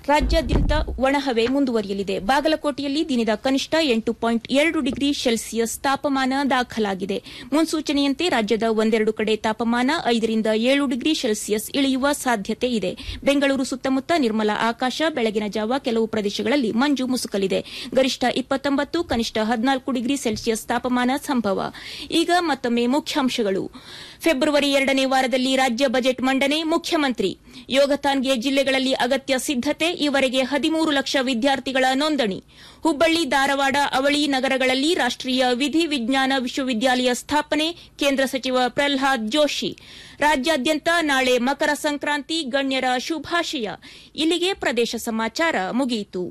ರಾಜ್ಯಾದ್ಯಂತ ಒಣಹವೆ ಮುಂದುವರಿಯಲಿದೆ ಬಾಗಲಕೋಟೆಯಲ್ಲಿ ದಿನದ ಕನಿಷ್ಠ ಎಂಟು ಪಾಯಿಂಟ್ ಎರಡು ಡಿಗ್ರಿ ಸೆಲ್ಸಿಯಸ್ ತಾಪಮಾನ ದಾಖಲಾಗಿದೆ ಮುನ್ಸೂಚನೆಯಂತೆ ರಾಜ್ಯದ ಒಂದೆರಡು ಕಡೆ ತಾಪಮಾನ ಐದರಿಂದ ಏಳು ಡಿಗ್ರಿ ಸೆಲ್ಸಿಯಸ್ ಇಳಿಯುವ ಸಾಧ್ಯತೆ ಇದೆ ಬೆಂಗಳೂರು ಸುತ್ತಮುತ್ತ ನಿರ್ಮಲ ಆಕಾಶ ಬೆಳಗಿನ ಜಾವ ಕೆಲವು ಪ್ರದೇಶಗಳಲ್ಲಿ ಮಂಜು ಮುಸುಕಲಿದೆ ಗರಿಷ್ಠ ಇಪ್ಪತ್ತೊಂಬತ್ತು ಕನಿಷ್ಠ ಹದಿನಾಲ್ಕು ಡಿಗ್ರಿ ಸೆಲ್ಸಿಯಸ್ ತಾಪಮಾನ ಸಂಭವ ಈಗ ಮತ್ತೊಮ್ಮೆ ಮುಖ್ಯಾಂಶಗಳು ಫೆಬ್ರವರಿ ಎರಡನೇ ವಾರದಲ್ಲಿ ರಾಜ್ಯ ಬಜೆಟ್ ಮಂಡನೆ ಮುಖ್ಯಮಂತ್ರಿ ಯೋಗತಾನ್ಗೆ ಜಿಲ್ಲೆಗಳಲ್ಲಿ ಅಗತ್ಯ ಸಿದ್ದತೆ ಈವರೆಗೆ ಹದಿಮೂರು ಲಕ್ಷ ವಿದ್ಯಾರ್ಥಿಗಳ ನೋಂದಣಿ ಹುಬ್ಬಳ್ಳಿ ಧಾರವಾಡ ಅವಳಿ ನಗರಗಳಲ್ಲಿ ರಾಷ್ಟೀಯ ವಿಧಿ ವಿಜ್ಞಾನ ವಿಶ್ವವಿದ್ಯಾಲಯ ಸ್ಥಾಪನೆ ಕೇಂದ್ರ ಸಚಿವ ಪ್ರಹ್ಲಾದ್ ಜೋಶಿ ರಾಜ್ಯಾದ್ಯಂತ ನಾಳೆ ಮಕರ ಸಂಕ್ರಾಂತಿ ಗಣ್ಯರ ಶುಭಾಶಯ ಇಲ್ಲಿಗೆ ಪ್ರದೇಶ ಸಮಾಚಾರ ಮುಗಿಯಿತು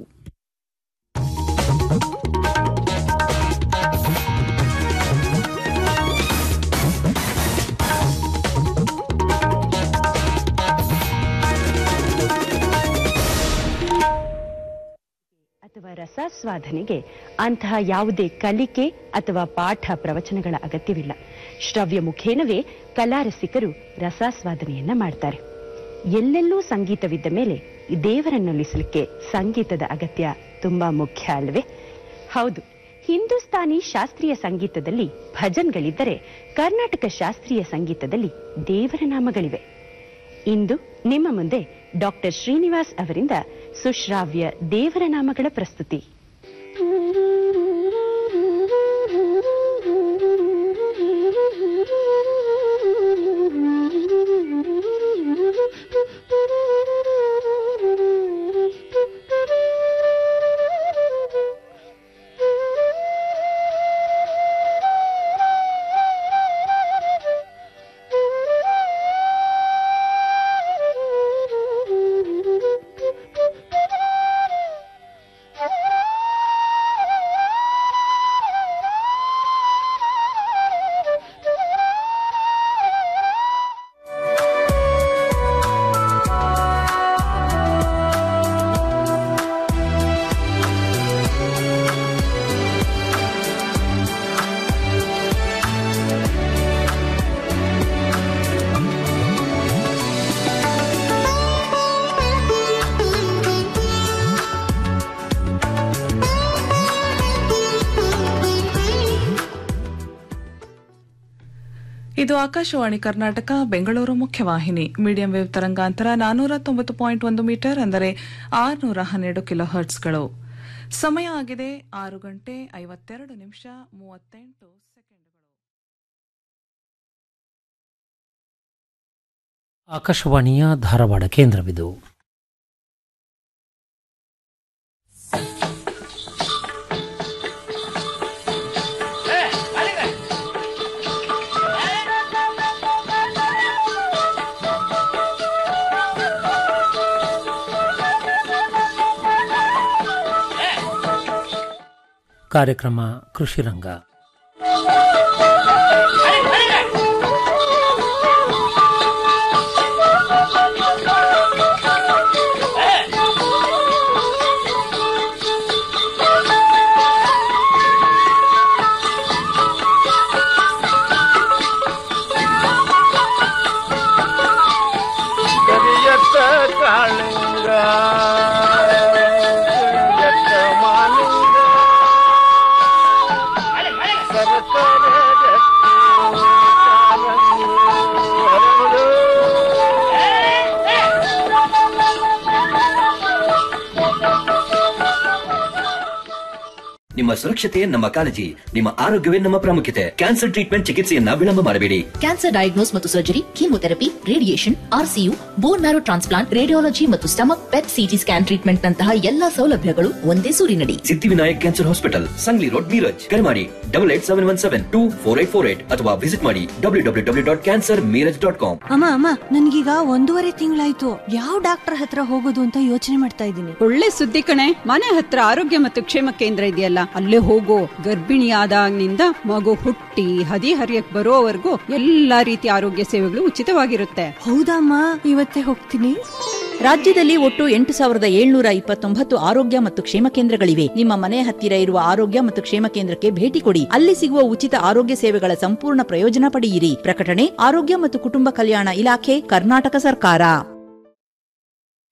ಅಥವಾ ರಸಾಸ್ವಾದನೆಗೆ ಅಂತಹ ಯಾವುದೇ ಕಲಿಕೆ ಅಥವಾ ಪಾಠ ಪ್ರವಚನಗಳ ಅಗತ್ಯವಿಲ್ಲ ಶ್ರವ್ಯ ಮುಖೇನವೇ ಕಲಾರಸಿಕರು ರಸಾಸ್ವಾದನೆಯನ್ನ ಮಾಡ್ತಾರೆ ಎಲ್ಲೆಲ್ಲೂ ಸಂಗೀತವಿದ್ದ ಮೇಲೆ ದೇವರನ್ನೊಲಿಸಲಿಕ್ಕೆ ಸಂಗೀತದ ಅಗತ್ಯ ತುಂಬಾ ಮುಖ್ಯ ಅಲ್ವೇ ಹೌದು ಹಿಂದೂಸ್ತಾನಿ ಶಾಸ್ತ್ರೀಯ ಸಂಗೀತದಲ್ಲಿ ಭಜನ್ಗಳಿದ್ದರೆ ಕರ್ನಾಟಕ ಶಾಸ್ತ್ರೀಯ ಸಂಗೀತದಲ್ಲಿ ದೇವರ ನಾಮಗಳಿವೆ ಇಂದು ನಿಮ್ಮ ಮುಂದೆ ಡಾಕ್ಟರ್ ಶ್ರೀನಿವಾಸ್ ಅವರಿಂದ ಸುಶ್ರಾವ್ಯ ದೇವರ ನಾಮಗಳ ಪ್ರಸ್ತುತಿ ಇದು ಆಕಾಶವಾಣಿ ಕರ್ನಾಟಕ ಬೆಂಗಳೂರು ಮುಖ್ಯವಾಹಿನಿ ಮೀಡಿಯಂ ವೇವ್ ತರಂಗಾಂತರ ನಾನೂರ ತೊಂಬತ್ತು ಪಾಯಿಂಟ್ ಒಂದು ಮೀಟರ್ ಅಂದರೆ ಆರುನೂರ ಹನ್ನೆರಡು ಕಿಲೋ ಹರ್ಟ್ಸ್ಗಳು ಸಮಯ ಆಗಿದೆ ಆರು ಗಂಟೆ ಐವತ್ತೆರಡು ನಿಮಿಷ ಮೂವತ್ತೆಂಟು ಸೆಕೆಂಡ್ಗಳು ಆಕಾಶವಾಣಿಯ ಧಾರವಾಡ ಕೇಂದ್ರವಿದು ಕಾರ್ಯಕ್ರಮ ಕೃಷಿರಂಗ ಕರಿಯತ್ತ ಕಾಳಿಂಗ ಕರಿಯತ್ತ ಮಾಲಿಂಗ ಸರಸರ ಗಟ್ಟಿ ಕಾಲಂಗಿ ಹರಳು. ನಿಮ್ಮ ಸುರಕ್ಷತೆ ನಮ್ಮ ಕಾಳಜಿ ನಿಮ್ಮ ಆರೋಗ್ಯವೇ ನಮ್ಮ ಪ್ರಾಮುಖ್ಯತೆ ಕ್ಯಾನ್ಸರ್ ಟ್ರೀಟ್ಮೆಂಟ್ ಚಿಕಿತ್ಸೆಯನ್ನ ವಿಳಂಬ ಮಾಡಬೇಡಿ ಕ್ಯಾನ್ಸರ್ ಡಯಾಗ್ನೋಸ್ ಮತ್ತು surgery chemotherapy radiation RCU bone marrow transplant radiology ಮತ್ತು stomach PET CT scan treatment ನಂತಹ ಎಲ್ಲಾ ಸೌಲಭ್ಯಗಳು ಒಂದೇ ಸೂರಿನಡಿ Siddhivinayak cancer hospital Sangli road Miraj ಕರೆ ಮಾಡಿ double eight seven one seven two four eight four eight ಅಥವಾ ವಿಸಿಟ್ ಮಾಡಿ W W W dot cancer Miraj dot com ಅಮ್ಮ ಅಮ್ಮ ನನ್ಗೀಗ ಒಂದೂವರೆ ತಿಂಗಳಾಯ್ತು ಯಾವ ಡಾಕ್ಟರ್ ಹತ್ರ ಹೋಗೋದು ಅಂತ ಯೋಚನೆ ಮಾಡ್ತಾ ಇದ್ದೀನಿ ಒಳ್ಳೆ ಸುದ್ದಿ ಕಣೆ ಮನೆ ಹತ್ರ ಆರೋಗ್ಯ ಮತ್ತು ಕ್ಷೇಮ ಕೇಂದ್ರ ಇದೆಯಲ್ಲ ಅಲ್ಲೇ ಹೋಗೋ ಗರ್ಭಿಣಿಯಾದಾಗಿನಿಂದ ಮಗು ಹುಟ್ಟಿ ಹದಿ ಹರಿಯಕ್ ಬರೋವರೆಗೂ ಎಲ್ಲಾ ರೀತಿಯ ಆರೋಗ್ಯ ಸೇವೆಗಳು ಉಚಿತವಾಗಿರುತ್ತೆ ಹೌದಮ್ಮ ಇವತ್ತೇ ಹೋಗ್ತೀನಿ ರಾಜ್ಯದಲ್ಲಿ ಒಟ್ಟು ಎಂಟು ಸಾವಿರದ ಏಳ್ನೂರ ಇಪ್ಪತ್ತೊಂಬತ್ತು ಆರೋಗ್ಯ ಮತ್ತು ಕ್ಷೇಮ ಕೇಂದ್ರಗಳಿವೆ ನಿಮ್ಮ ಮನೆ ಹತ್ತಿರ ಇರುವ ಆರೋಗ್ಯ ಮತ್ತು ಕ್ಷೇಮ ಕೇಂದ್ರಕ್ಕೆ ಭೇಟಿ ಕೊಡಿ ಅಲ್ಲಿ ಸಿಗುವ ಉಚಿತ ಆರೋಗ್ಯ ಸೇವೆಗಳ ಸಂಪೂರ್ಣ ಪ್ರಯೋಜನ ಪಡೆಯಿರಿ ಪ್ರಕಟಣೆ ಆರೋಗ್ಯ ಮತ್ತು ಕುಟುಂಬ ಕಲ್ಯಾಣ ಇಲಾಖೆ ಕರ್ನಾಟಕ ಸರ್ಕಾರ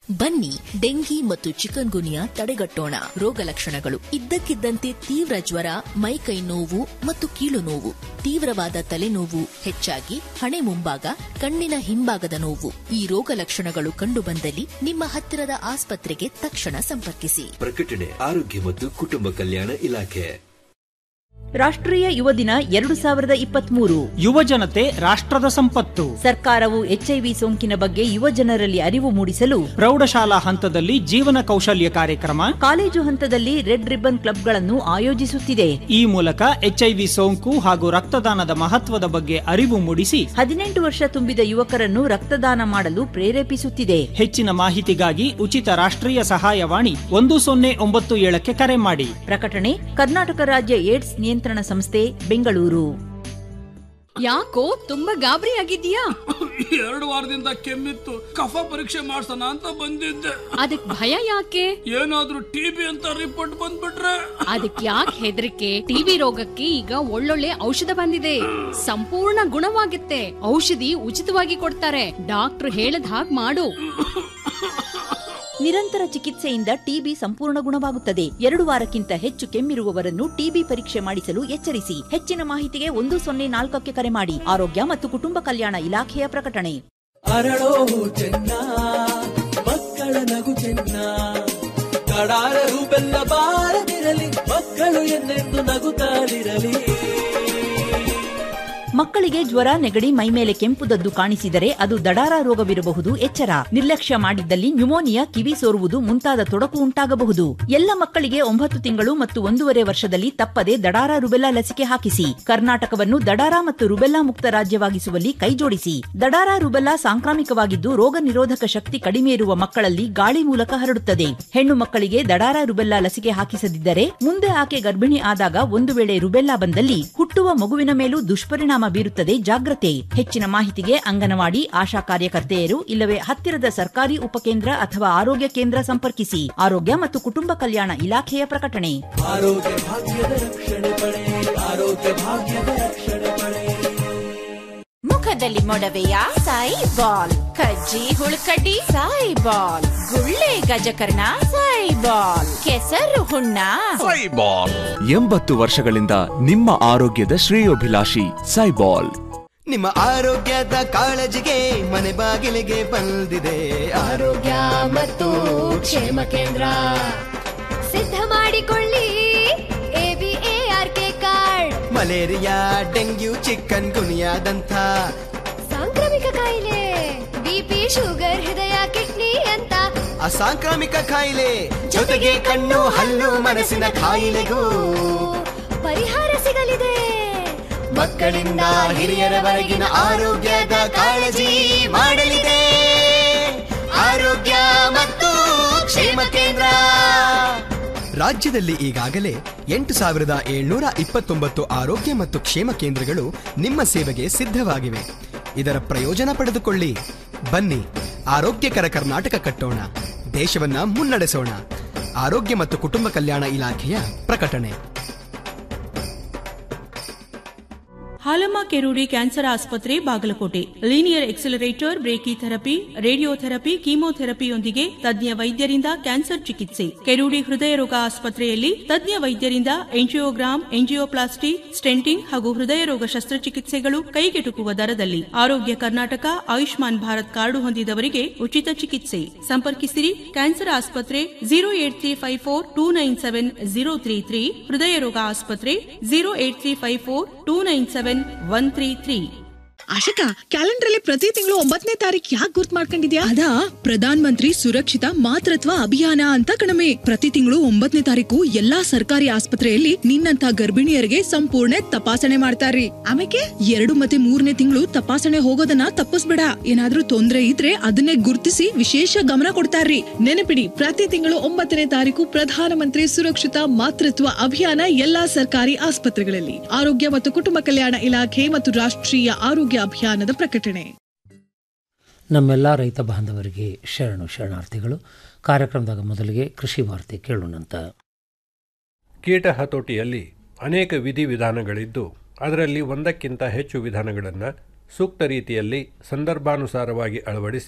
ಬನ್ನಿ ಡೆಂಗಿ ಮತ್ತು ಚಿಕನ್ ಗುನಿಯಾ ತಡೆಗಟ್ಟೋಣ ರೋಗ ಲಕ್ಷಣಗಳು ಇದ್ದಕ್ಕಿದ್ದಂತೆ ತೀವ್ರ ಜ್ವರ ಮೈಕೈ ನೋವು ಮತ್ತು ಕೀಲು ನೋವು ತೀವ್ರವಾದ ತಲೆನೋವು ಹೆಚ್ಚಾಗಿ ಹಣೆ ಮುಂಭಾಗ ಕಣ್ಣಿನ ಹಿಂಭಾಗದ ನೋವು ಈ ರೋಗ ಲಕ್ಷಣಗಳು ಕಂಡುಬಂದಲ್ಲಿ ನಿಮ್ಮ ಹತ್ತಿರದ ಆಸ್ಪತ್ರೆಗೆ ತಕ್ಷಣ ಸಂಪರ್ಕಿಸಿ ಪ್ರಕಟಣೆ ಆರೋಗ್ಯ ಮತ್ತು ಕುಟುಂಬ ಕಲ್ಯಾಣ ಇಲಾಖೆ ರಾಷ್ಟ್ರೀಯ ಯುವ ದಿನ ಎರಡು ಸಾವಿರದ ಇಪ್ಪತ್ಮೂರು ಯುವ ಜನತೆ ರಾಷ್ಟ್ರದ ಸಂಪತ್ತು ಸರ್ಕಾರವು ಎಚ್ಐವಿ ಸೋಂಕಿನ ಬಗ್ಗೆ ಯುವ ಜನರಲ್ಲಿ ಅರಿವು ಮೂಡಿಸಲು ಪ್ರೌಢಶಾಲಾ ಹಂತದಲ್ಲಿ ಜೀವನ ಕೌಶಲ್ಯ ಕಾರ್ಯಕ್ರಮ ಕಾಲೇಜು ಹಂತದಲ್ಲಿ ರೆಡ್ ರಿಬ್ಬನ್ ಕ್ಲಬ್ಗಳನ್ನು ಆಯೋಜಿಸುತ್ತಿದೆ ಈ ಮೂಲಕ ಎಚ್ಐವಿ ಸೋಂಕು ಹಾಗೂ ರಕ್ತದಾನದ ಮಹತ್ವದ ಬಗ್ಗೆ ಅರಿವು ಮೂಡಿಸಿ ಹದಿನೆಂಟು ವರ್ಷ ತುಂಬಿದ ಯುವಕರನ್ನು ರಕ್ತದಾನ ಮಾಡಲು ಪ್ರೇರೇಪಿಸುತ್ತಿದೆ ಹೆಚ್ಚಿನ ಮಾಹಿತಿಗಾಗಿ ಉಚಿತ ರಾಷ್ಟ್ರೀಯ ಸಹಾಯವಾಣಿ ಒಂದು ಸೊನ್ನೆ ಒಂಬತ್ತು ಏಳಕ್ಕೆ ಕರೆ ಮಾಡಿ ಪ್ರಕಟಣೆ ಕರ್ನಾಟಕ ರಾಜ್ಯ ಏಡ್ಸ್ ನಿಯಂತ್ರಣ ಸಂಸ್ಥೆ ಬೆಂಗಳೂರು ಯಾಕೋ ತುಂಬಾ ಗಾಬರಿ ಆಗಿದ್ಯಾ ಎರಡು ವಾರದಿಂದ ಕೆಮ್ಮಿತ್ತು ಕಫ ಪರೀಕ್ಷೆ ಮಾಡ್ಸೋಣ ಅಂತ ಬಂದಿದ್ದೆ ಅದಕ್ ಭಯ ಯಾಕೆ ಏನಾದ್ರೂ ಟಿಬಿ ಅಂತ ರಿಪೋರ್ಟ್ ಬಂದ್ಬಿಟ್ರೆ ಅದಕ್ ಯಾಕೆ ಹೆದರಿಕೆ ಟಿವಿ ರೋಗಕ್ಕೆ ಈಗ ಒಳ್ಳೊಳ್ಳೆ ಔಷಧ ಬಂದಿದೆ ಸಂಪೂರ್ಣ ಗುಣವಾಗುತ್ತೆ ಔಷಧಿ ಉಚಿತವಾಗಿ ಕೊಡ್ತಾರೆ ಡಾಕ್ಟರ್ ಹೇಳದ್ ಹಾಗ್ ಮಾಡು ನಿರಂತರ ಚಿಕಿತ್ಸೆಯಿಂದ ಟಿಬಿ ಸಂಪೂರ್ಣ ಗುಣವಾಗುತ್ತದೆ ಎರಡು ವಾರಕ್ಕಿಂತ ಹೆಚ್ಚು ಕೆಮ್ಮಿರುವವರನ್ನು ಟಿಬಿ ಪರೀಕ್ಷೆ ಮಾಡಿಸಲು ಎಚ್ಚರಿಸಿ ಹೆಚ್ಚಿನ ಮಾಹಿತಿಗೆ ಒಂದು ಸೊನ್ನೆ ನಾಲ್ಕಕ್ಕೆ ಕರೆ ಮಾಡಿ ಆರೋಗ್ಯ ಮತ್ತು ಕುಟುಂಬ ಕಲ್ಯಾಣ ಇಲಾಖೆಯ ಪ್ರಕಟಣೆ ಅರಳೋ ಚೆನ್ನ ಮಕ್ಕಳ ನಗು ಚೆನ್ನ ಕಡಾರರು ಬೆಲ್ಲ ಬಾರದಿರಲಿ ಮಕ್ಕಳು ಎನ್ನೆಂದು ನಗುತ್ತಾಲಿರಲಿ ಮಕ್ಕಳಿಗೆ ಜ್ವರ ನೆಗಡಿ ಮೈಮೇಲೆ ಕೆಂಪುದದ್ದು ಕಾಣಿಸಿದರೆ ಅದು ದಡಾರ ರೋಗವಿರಬಹುದು ಎಚ್ಚರ ನಿರ್ಲಕ್ಷ್ಯ ಮಾಡಿದ್ದಲ್ಲಿ ನ್ಯುಮೋನಿಯಾ ಕಿವಿ ಸೋರುವುದು ಮುಂತಾದ ತೊಡಕು ಉಂಟಾಗಬಹುದು ಎಲ್ಲ ಮಕ್ಕಳಿಗೆ ಒಂಬತ್ತು ತಿಂಗಳು ಮತ್ತು ಒಂದೂವರೆ ವರ್ಷದಲ್ಲಿ ತಪ್ಪದೆ ದಡಾರ ರುಬೆಲ್ಲಾ ಲಸಿಕೆ ಹಾಕಿಸಿ ಕರ್ನಾಟಕವನ್ನು ದಡಾರ ಮತ್ತು ರುಬೆಲ್ಲಾ ಮುಕ್ತ ರಾಜ್ಯವಾಗಿಸುವಲ್ಲಿ ಕೈಜೋಡಿಸಿ ದಡಾರ ರುಬೆಲ್ಲಾ ಸಾಂಕ್ರಾಮಿಕವಾಗಿದ್ದು ರೋಗ ನಿರೋಧಕ ಶಕ್ತಿ ಕಡಿಮೆ ಇರುವ ಮಕ್ಕಳಲ್ಲಿ ಗಾಳಿ ಮೂಲಕ ಹರಡುತ್ತದೆ ಹೆಣ್ಣು ಮಕ್ಕಳಿಗೆ ದಡಾರ ರುಬೆಲ್ಲಾ ಲಸಿಕೆ ಹಾಕಿಸದಿದ್ದರೆ ಮುಂದೆ ಆಕೆ ಗರ್ಭಿಣಿ ಆದಾಗ ಒಂದು ವೇಳೆ ರುಬೆಲ್ಲಾ ಬಂದಲ್ಲಿ ಹುಟ್ಟುವ ಮಗುವಿನ ಮೇಲೂ ದುಷ್ಪರಿಣಾಮ ಬೀರುತ್ತದೆ ಜಾಗ್ರತೆ ಹೆಚ್ಚಿನ ಮಾಹಿತಿಗೆ ಅಂಗನವಾಡಿ ಆಶಾ ಕಾರ್ಯಕರ್ತೆಯರು ಇಲ್ಲವೇ ಹತ್ತಿರದ ಸರ್ಕಾರಿ ಉಪಕೇಂದ್ರ ಅಥವಾ ಆರೋಗ್ಯ ಕೇಂದ್ರ ಸಂಪರ್ಕಿಸಿ ಆರೋಗ್ಯ ಮತ್ತು ಕುಟುಂಬ ಕಲ್ಯಾಣ ಇಲಾಖೆಯ ಪ್ರಕಟಣೆ ಆರೋಗ್ಯ ಭಾಗ್ಯದ ರಕ್ಷಣೆ ಪಡೆ ಆರೋಗ್ಯ ಭಾಗ್ಯದ ರಕ್ಷಣೆ ಪಡೆ ಮುಖದಲ್ಲಿ ಮೊಡವೆಯ ಸಾಯಿ ಬಾಲ್ ಕಜ್ಜಿ ಹುಳುಕಡ್ಡಿ ಸಾಯಿ ಬಾಲ್ ಗುಳ್ಳೆ ಗಜಕರ್ಣ ಸಾಯಿ ಬಾಲ್ ಕೆಸರು ಹುಣ್ಣ ಸೈಬಾಲ್ ಎಂಬತ್ತು ವರ್ಷಗಳಿಂದ ನಿಮ್ಮ ಆರೋಗ್ಯದ ಶ್ರೇಯೋಭಿಲಾಷಿ ಸೈಬಾಲ್ ನಿಮ್ಮ ಆರೋಗ್ಯದ ಕಾಳಜಿಗೆ ಮನೆ ಬಾಗಿಲಿಗೆ ಬಂದಿದೆ ಆರೋಗ್ಯ ಮತ್ತು ಕ್ಷೇಮ ಕೇಂದ್ರ ಸಿದ್ಧ ಮಾಡಿಕೊಳ್ಳಿ ಎಬಿಎಆರ್ಕೆ ಕಾರ್ಡ್ ಮಲೇರಿಯಾ ಡೆಂಗ್ಯೂ ಚಿಕನ್ ಗುನಿಯಾದಂಥ ಸಾಂಕ್ರಾಮಿಕ ಕಾಯಿಲೆ ಬಿಪಿ ಶುಗರ್ ಹೃದಯ ಕಿಡ್ನಿ ಅಂತ ಅಸಾಂಕ್ರಾಮಿಕ ಕಾಯಿಲೆ ಜೊತೆಗೆ ಕಣ್ಣು ಹಲ್ಲು ಮನಸ್ಸಿನ ಕಾಯಿಲೆಗೂ ಪರಿಹಾರ ಸಿಗಲಿದೆ ಮಕ್ಕಳಿಂದ ಹಿರಿಯರವರೆಗಿನ ಆರೋಗ್ಯದ ಕಾಳಜಿ ಮಾಡಲಿದೆ ಆರೋಗ್ಯ ಮತ್ತು ಕ್ಷೇಮ ಕೇಂದ್ರ ರಾಜ್ಯದಲ್ಲಿ ಈಗಾಗಲೇ ಎಂಟು ಸಾವಿರದ ಏಳ್ನೂರ ಇಪ್ಪತ್ತೊಂಬತ್ತು ಆರೋಗ್ಯ ಮತ್ತು ಕ್ಷೇಮ ಕೇಂದ್ರಗಳು ನಿಮ್ಮ ಸೇವೆಗೆ ಸಿದ್ಧವಾಗಿವೆ ಇದರ ಪ್ರಯೋಜನ ಪಡೆದುಕೊಳ್ಳಿ ಬನ್ನಿ ಆರೋಗ್ಯಕರ ಕರ್ನಾಟಕ ಕಟ್ಟೋಣ ದೇಶವನ್ನ ಮುನ್ನಡೆಸೋಣ ಆರೋಗ್ಯ ಮತ್ತು ಕುಟುಂಬ ಕಲ್ಯಾಣ ಇಲಾಖೆಯ ಪ್ರಕಟಣೆ ಹಾಲಮ್ಮ ಕೆರೂಡಿ ಕ್ಯಾನ್ಸರ್ ಆಸ್ಪತ್ರೆ Bagalkote linear accelerator brachytherapy radiotherapy ಕೀಮೋಥೆರಪಿಯೊಂದಿಗೆ ತಜ್ಞ ವೈದ್ಯರಿಂದ ಕ್ಯಾನ್ಸರ್ ಚಿಕಿತ್ಸೆ ಕೆರೂಡಿ ಹೃದಯ ರೋಗ ಆಸ್ಪತ್ರೆಯಲ್ಲಿ ತಜ್ಞ ವೈದ್ಯರಿಂದ ಎಂಜಿಯೋಗ್ರಾಮ್ ಎಂಜಿಯೋಪ್ಲಾಸ್ಟಿ ಸ್ಟೆಂಟಿಂಗ್ ಹಾಗೂ ಹೃದಯ ರೋಗ ಶಸ್ತ್ರಚಿಕಿತ್ಸೆಗಳು ಕೈಗೆಟುಕುವ ದರದಲ್ಲಿ ಆರೋಗ್ಯ ಕರ್ನಾಟಕ ಆಯುಷ್ಮಾನ್ ಭಾರತ್ ಕಾರ್ಡು ಹೊಂದಿದವರಿಗೆ ಉಚಿತ ಚಿಕಿತ್ಸೆ ಸಂಪರ್ಕಿಸಿರಿ ಕ್ಯಾನ್ಸರ್ ಆಸ್ಪತ್ರೆ zero eight three five four two nine seven zero three three ಹೃದಯ ರೋಗ ಆಸ್ಪತ್ರೆ zero eight three five four two nine seven one three three Ashika calendar ಅಲ್ಲಿ ಪ್ರತಿ ತಿಂಗಳು ಒಂಬತ್ತನೇ ತಾರೀಕು ಯಾಕೆ ಗುರ್ತ್ ಮಾಡ್ಕೊಂಡಿದ್ಯಾ ಅದಾ ಪ್ರಧಾನ್ ಮಂತ್ರಿ ಸುರಕ್ಷಿತ ಮಾತೃತ್ವ ಅಭಿಯಾನ ಅಂತ ಕಣಮೆ ಪ್ರತಿ ತಿಂಗಳು ಒಂಬತ್ತನೇ ತಾರೀಕು ಎಲ್ಲಾ ಸರ್ಕಾರಿ ಆಸ್ಪತ್ರೆಯಲ್ಲಿ ನಿನ್ನಂತ ಗರ್ಭಿಣಿಯರಿಗೆ ಸಂಪೂರ್ಣ ತಪಾಸಣೆ ಮಾಡ್ತಾರ್ರಿ ಆಮೇಲೆ ಎರಡು ಮತ್ತೆ ಮೂರನೇ ತಿಂಗಳು ತಪಾಸಣೆ ಹೋಗೋದನ್ನ ತಪ್ಪಿಸ್ಬೇಡ ಏನಾದ್ರೂ ತೊಂದ್ರೆ ಇದ್ರೆ ಅದನ್ನೇ ಗುರುತಿಸಿ ವಿಶೇಷ ಗಮನ ಕೊಡ್ತಾರ್ರಿ ನೆನಪಿಡಿ ಪ್ರತಿ ತಿಂಗಳು ಒಂಬತ್ತನೇ ತಾರೀಕು ಪ್ರಧಾನಮಂತ್ರಿ ಸುರಕ್ಷಿತ ಮಾತೃತ್ವ ಅಭಿಯಾನ ಎಲ್ಲಾ ಸರ್ಕಾರಿ ಆಸ್ಪತ್ರೆಗಳಲ್ಲಿ ಆರೋಗ್ಯ ಮತ್ತು ಕುಟುಂಬ ಕಲ್ಯಾಣ ಇಲಾಖೆ ಮತ್ತು ರಾಷ್ಟ್ರೀಯ ಆರೋಗ್ಯ ಅಭಿಯಾನದ ಪ್ರಕಟಣೆ ನಮ್ಮೆಲ್ಲ ರೈತ ಬಾಂಧವರಿಗೆ ಶರಣು ಶರಣಾರ್ಥಿಗಳು ಕಾರ್ಯಕ್ರಮದಾಗ ಮೊದಲಿಗೆ ಕೃಷಿ ವಾರ್ತೆ ಕೇಳೋಣಂತ ಕೀಟ ಹತೋಟಿಯಲ್ಲಿ ಅನೇಕ ವಿಧಿವಿಧಾನಗಳಿದ್ದು ಅದರಲ್ಲಿ ಒಂದಕ್ಕಿಂತ ಹೆಚ್ಚು ವಿಧಾನಗಳನ್ನು ಸೂಕ್ತ ರೀತಿಯಲ್ಲಿ ಸಂದರ್ಭಾನುಸಾರವಾಗಿ ಅಳವಡಿಸಿ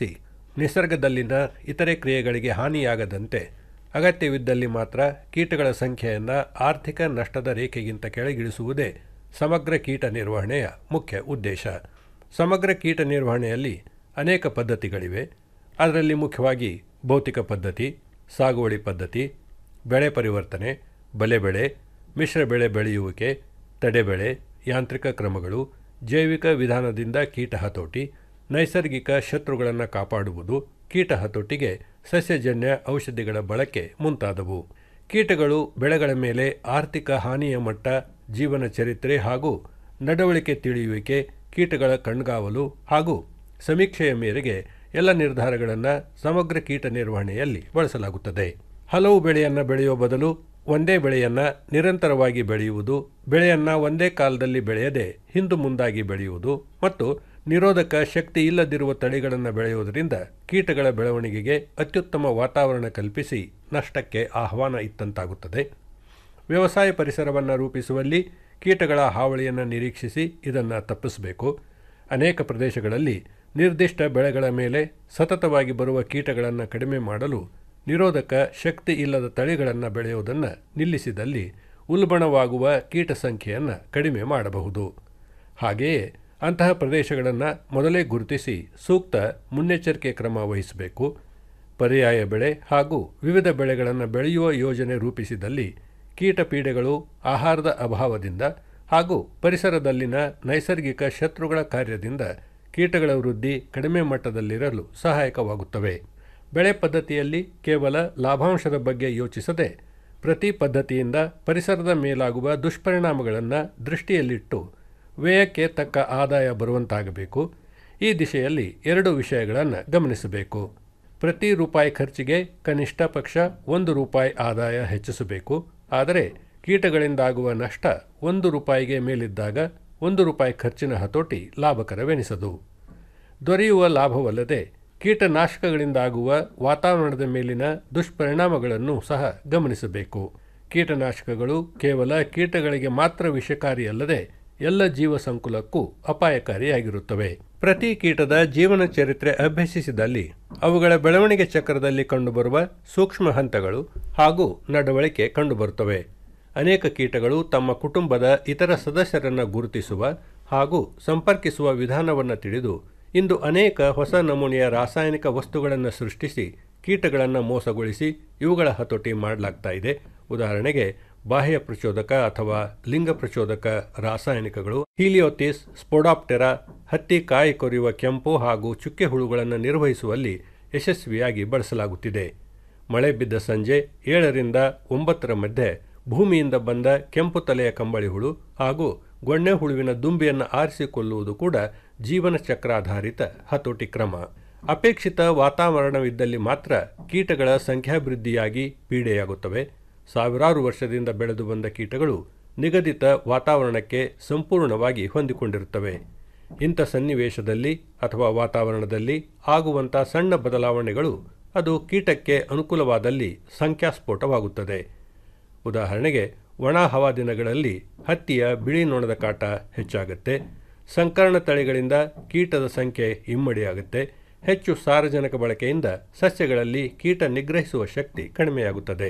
ನಿಸರ್ಗದಲ್ಲಿನ ಇತರೆ ಕ್ರಿಯೆಗಳಿಗೆ ಹಾನಿಯಾಗದಂತೆ ಅಗತ್ಯವಿದ್ದಲ್ಲಿ ಮಾತ್ರ ಕೀಟಗಳ ಸಂಖ್ಯೆಯನ್ನು ಆರ್ಥಿಕ ನಷ್ಟದ ರೇಖೆಗಿಂತ ಕೆಳಗಿಳಿಸುವುದೇ ಸಮಗ್ರ ಕೀಟ ನಿರ್ವಹಣೆಯ ಮುಖ್ಯ ಉದ್ದೇಶ ಸಮಗ್ರ ಕೀಟ ನಿರ್ವಹಣೆಯಲ್ಲಿ ಅನೇಕ ಪದ್ಧತಿಗಳಿವೆ ಅದರಲ್ಲಿ ಮುಖ್ಯವಾಗಿ ಭೌತಿಕ ಪದ್ಧತಿ ಸಾಗುವಳಿ ಪದ್ಧತಿ ಬೆಳೆ ಪರಿವರ್ತನೆ ಬಲೆ ಬೆಳೆ ಮಿಶ್ರ ಬೆಳೆ ಬೆಳೆಯುವಿಕೆ ತಡೆಬೆಳೆ ಯಾಂತ್ರಿಕ ಕ್ರಮಗಳು ಜೈವಿಕ ವಿಧಾನದಿಂದ ಕೀಟ ಹತೋಟಿ ನೈಸರ್ಗಿಕ ಶತ್ರುಗಳನ್ನು ಕಾಪಾಡುವುದು ಕೀಟ ಹತೋಟಿಗೆ ಸಸ್ಯಜನ್ಯ ಔಷಧಿಗಳ ಬಳಕೆ ಮುಂತಾದವು ಕೀಟಗಳು ಬೆಳೆಗಳ ಮೇಲೆ ಆರ್ಥಿಕ ಹಾನಿಯ ಮಟ್ಟ ಜೀವನ ಚರಿತ್ರೆ ಹಾಗೂ ನಡವಳಿಕೆ ತಿಳಿಯುವಿಕೆ ಕೀಟಗಳ ಕಣ್ಗಾವಲು ಹಾಗೂ ಸಮೀಕ್ಷೆಯ ಮೇರೆಗೆ ಎಲ್ಲ ನಿರ್ಧಾರಗಳನ್ನು ಸಮಗ್ರ ಕೀಟ ನಿರ್ವಹಣೆಯಲ್ಲಿ ಬಳಸಲಾಗುತ್ತದೆ ಹಲವು ಬೆಳೆಯನ್ನು ಬೆಳೆಯುವ ಬದಲು ಒಂದೇ ಬೆಳೆಯನ್ನು ನಿರಂತರವಾಗಿ ಬೆಳೆಯುವುದು ಬೆಳೆಯನ್ನು ಒಂದೇ ಕಾಲದಲ್ಲಿ ಬೆಳೆಯದೆ ಹಿಂದು ಮುಂದಾಗಿ ಬೆಳೆಯುವುದು ಮತ್ತು ನಿರೋಧಕ ಶಕ್ತಿ ಇಲ್ಲದಿರುವ ತಳಿಗಳನ್ನು ಬೆಳೆಯುವುದರಿಂದ ಕೀಟಗಳ ಬೆಳವಣಿಗೆಗೆ ಅತ್ಯುತ್ತಮ ವಾತಾವರಣ ಕಲ್ಪಿಸಿ ನಷ್ಟಕ್ಕೆ ಆಹ್ವಾನ ಇತ್ತಂತಾಗುತ್ತದೆ ವ್ಯವಸಾಯ ಪರಿಸರವನ್ನು ರೂಪಿಸುವಲ್ಲಿ ಕೀಟಗಳ ಹಾವಳಿಯನ್ನು ನಿರೀಕ್ಷಿಸಿ ಇದನ್ನು ತಪ್ಪಿಸಬೇಕು ಅನೇಕ ಪ್ರದೇಶಗಳಲ್ಲಿ ನಿರ್ದಿಷ್ಟ ಬೆಳೆಗಳ ಮೇಲೆ ಸತತವಾಗಿ ಬರುವ ಕೀಟಗಳನ್ನು ಕಡಿಮೆ ಮಾಡಲು ನಿರೋಧಕ ಶಕ್ತಿ ಇಲ್ಲದ ತಳಿಗಳನ್ನು ಬೆಳೆಯುವುದನ್ನು ನಿಲ್ಲಿಸಿದಲ್ಲಿ ಉಲ್ಬಣವಾಗುವ ಕೀಟ ಸಂಖ್ಯೆಯನ್ನು ಕಡಿಮೆ ಮಾಡಬಹುದು ಹಾಗೆಯೇ ಅಂತಹ ಪ್ರದೇಶಗಳನ್ನು ಮೊದಲೇ ಗುರುತಿಸಿ ಸೂಕ್ತ ಮುನ್ನೆಚ್ಚರಿಕೆ ಕ್ರಮ ವಹಿಸಬೇಕು ಪರ್ಯಾಯ ಬೆಳೆ ಹಾಗೂ ವಿವಿಧ ಬೆಳೆಗಳನ್ನು ಬೆಳೆಯುವ ಯೋಜನೆ ರೂಪಿಸಿದಲ್ಲಿ ಕೀಟ ಪೀಡೆಗಳು ಆಹಾರದ ಅಭಾವದಿಂದ ಹಾಗೂ ಪರಿಸರದಲ್ಲಿನ ನೈಸರ್ಗಿಕ ಶತ್ರುಗಳ ಕಾರ್ಯದಿಂದ ಕೀಟಗಳ ವೃದ್ಧಿ ಕಡಿಮೆ ಮಟ್ಟದಲ್ಲಿರಲು ಸಹಾಯಕವಾಗುತ್ತವೆ ಬೆಳೆ ಪದ್ಧತಿಯಲ್ಲಿ ಕೇವಲ ಲಾಭಾಂಶದ ಬಗ್ಗೆ ಯೋಚಿಸದೆ ಪ್ರತಿ ಪದ್ಧತಿಯಿಂದ ಪರಿಸರದ ಮೇಲಾಗುವ ದುಷ್ಪರಿಣಾಮಗಳನ್ನು ದೃಷ್ಟಿಯಲ್ಲಿಟ್ಟು ವ್ಯಯಕ್ಕೆ ತಕ್ಕ ಆದಾಯ ಬರುವಂತಾಗಬೇಕು ಈ ದಿಶೆಯಲ್ಲಿ ಎರಡು ವಿಷಯಗಳನ್ನು ಗಮನಿಸಬೇಕು ಪ್ರತಿ ರೂಪಾಯಿ ಖರ್ಚಿಗೆ ಕನಿಷ್ಠ ಪಕ್ಷ ಒಂದು ರೂಪಾಯಿ ಆದಾಯ ಹೆಚ್ಚಿಸಬೇಕು ಆದರೆ ಕೀಟಗಳಿಂದಾಗುವ ನಷ್ಟ ಒಂದು ರೂಪಾಯಿಗೆ ಮೇಲಿದ್ದಾಗ ಒಂದು ರೂಪಾಯಿ ಖರ್ಚಿನ ಹತೋಟಿ ಲಾಭಕರವೆನಿಸದು ದೊರೆಯುವ ಲಾಭವಲ್ಲದೆ ಕೀಟನಾಶಕಗಳಿಂದಾಗುವ ವಾತಾವರಣದ ಮೇಲಿನ ದುಷ್ಪರಿಣಾಮಗಳನ್ನು ಸಹ ಗಮನಿಸಬೇಕು ಕೀಟನಾಶಕಗಳು ಕೇವಲ ಕೀಟಗಳಿಗೆ ಮಾತ್ರ ವಿಷಕಾರಿಯಲ್ಲದೆ ಎಲ್ಲ ಜೀವ ಸಂಕುಲಕ್ಕೂ ಅಪಾಯಕಾರಿಯಾಗಿರುತ್ತವೆ ಪ್ರತಿ ಕೀಟದ ಜೀವನ ಚರಿತ್ರೆ ಅಭ್ಯಸಿಸಿದಲ್ಲಿ ಅವುಗಳ ಬೆಳವಣಿಗೆ ಚಕ್ರದಲ್ಲಿ ಕಂಡುಬರುವ ಸೂಕ್ಷ್ಮ ಹಂತಗಳು ಹಾಗೂ ನಡವಳಿಕೆ ಕಂಡುಬರುತ್ತವೆ ಅನೇಕ ಕೀಟಗಳು ತಮ್ಮ ಕುಟುಂಬದ ಇತರ ಸದಸ್ಯರನ್ನು ಗುರುತಿಸುವ ಹಾಗೂ ಸಂಪರ್ಕಿಸುವ ವಿಧಾನವನ್ನು ತಿಳಿದು ಇಂದು ಅನೇಕ ಹೊಸ ನಮೂನೆಯ ರಾಸಾಯನಿಕ ವಸ್ತುಗಳನ್ನು ಸೃಷ್ಟಿಸಿ ಕೀಟಗಳನ್ನು ಮೋಸಗೊಳಿಸಿ ಇವುಗಳ ಹತೋಟಿ ಮಾಡಲಾಗ್ತಾ ಇದೆ ಉದಾಹರಣೆಗೆ ಬಾಹ್ಯ ಪ್ರಚೋದಕ ಅಥವಾ ಲಿಂಗ ಪ್ರಚೋದಕ ರಾಸಾಯನಿಕಗಳು ಹೀಲಿಯೋತಿಸ್ ಸ್ಪೋಡಾಪ್ಟೆರಾ ಹತ್ತಿ ಕಾಯಿ ಕೊರೆಯುವ ಕೆಂಪು ಹಾಗೂ ಚುಕ್ಕೆ ಹುಳುಗಳನ್ನು ನಿರ್ವಹಿಸುವಲ್ಲಿ ಯಶಸ್ವಿಯಾಗಿ ಬಳಸಲಾಗುತ್ತಿದೆ ಮಳೆ ಬಿದ್ದ ಸಂಜೆ ಏಳರಿಂದ ಒಂಬತ್ತರ ಮಧ್ಯೆ ಭೂಮಿಯಿಂದ ಬಂದ ಕೆಂಪು ತಲೆಯ ಕಂಬಳಿ ಹುಳು ಹಾಗೂ ಗೊಣ್ಣೆ ಹುಳುವಿನ ದುಂಬಿಯನ್ನು ಆರಿಸಿಕೊಳ್ಳುವುದು ಕೂಡ ಜೀವನ ಚಕ್ರಾಧಾರಿತ ಹತೋಟಿ ಕ್ರಮ ಅಪೇಕ್ಷಿತ ವಾತಾವರಣವಿದ್ದಲ್ಲಿ ಮಾತ್ರ ಕೀಟಗಳ ಸಂಖ್ಯಾಭಿವೃದ್ಧಿಯಾಗಿ ಪೀಡೆಯಾಗುತ್ತವೆ ಸಾವಿರಾರು ವರ್ಷದಿಂದ ಬೆಳೆದು ಬಂದ ಕೀಟಗಳು ನಿಗದಿತ ವಾತಾವರಣಕ್ಕೆ ಸಂಪೂರ್ಣವಾಗಿ ಹೊಂದಿಕೊಂಡಿರುತ್ತವೆ ಇಂಥ ಸನ್ನಿವೇಶದಲ್ಲಿ ಅಥವಾ ವಾತಾವರಣದಲ್ಲಿ ಆಗುವಂಥ ಸಣ್ಣ ಬದಲಾವಣೆಗಳು ಅದು ಕೀಟಕ್ಕೆ ಅನುಕೂಲವಾದಲ್ಲಿ ಸಂಖ್ಯಾಸ್ಫೋಟವಾಗುತ್ತದೆ ಉದಾಹರಣೆಗೆ ಒಣ ಹವಾದಿನಗಳಲ್ಲಿ ಹತ್ತಿಯ ಬಿಳಿ ನೊಣದ ಕಾಟ ಹೆಚ್ಚಾಗುತ್ತೆ ಸಂಕರಣ ತಳಿಗಳಿಂದ ಕೀಟದ ಸಂಖ್ಯೆ ಇಮ್ಮಡಿಯಾಗುತ್ತೆ ಹೆಚ್ಚು ಸಾರಜನಕ ಬಳಕೆಯಿಂದ ಸಸ್ಯಗಳಲ್ಲಿ ಕೀಟ ನಿಗ್ರಹಿಸುವ ಶಕ್ತಿ ಕಡಿಮೆಯಾಗುತ್ತದೆ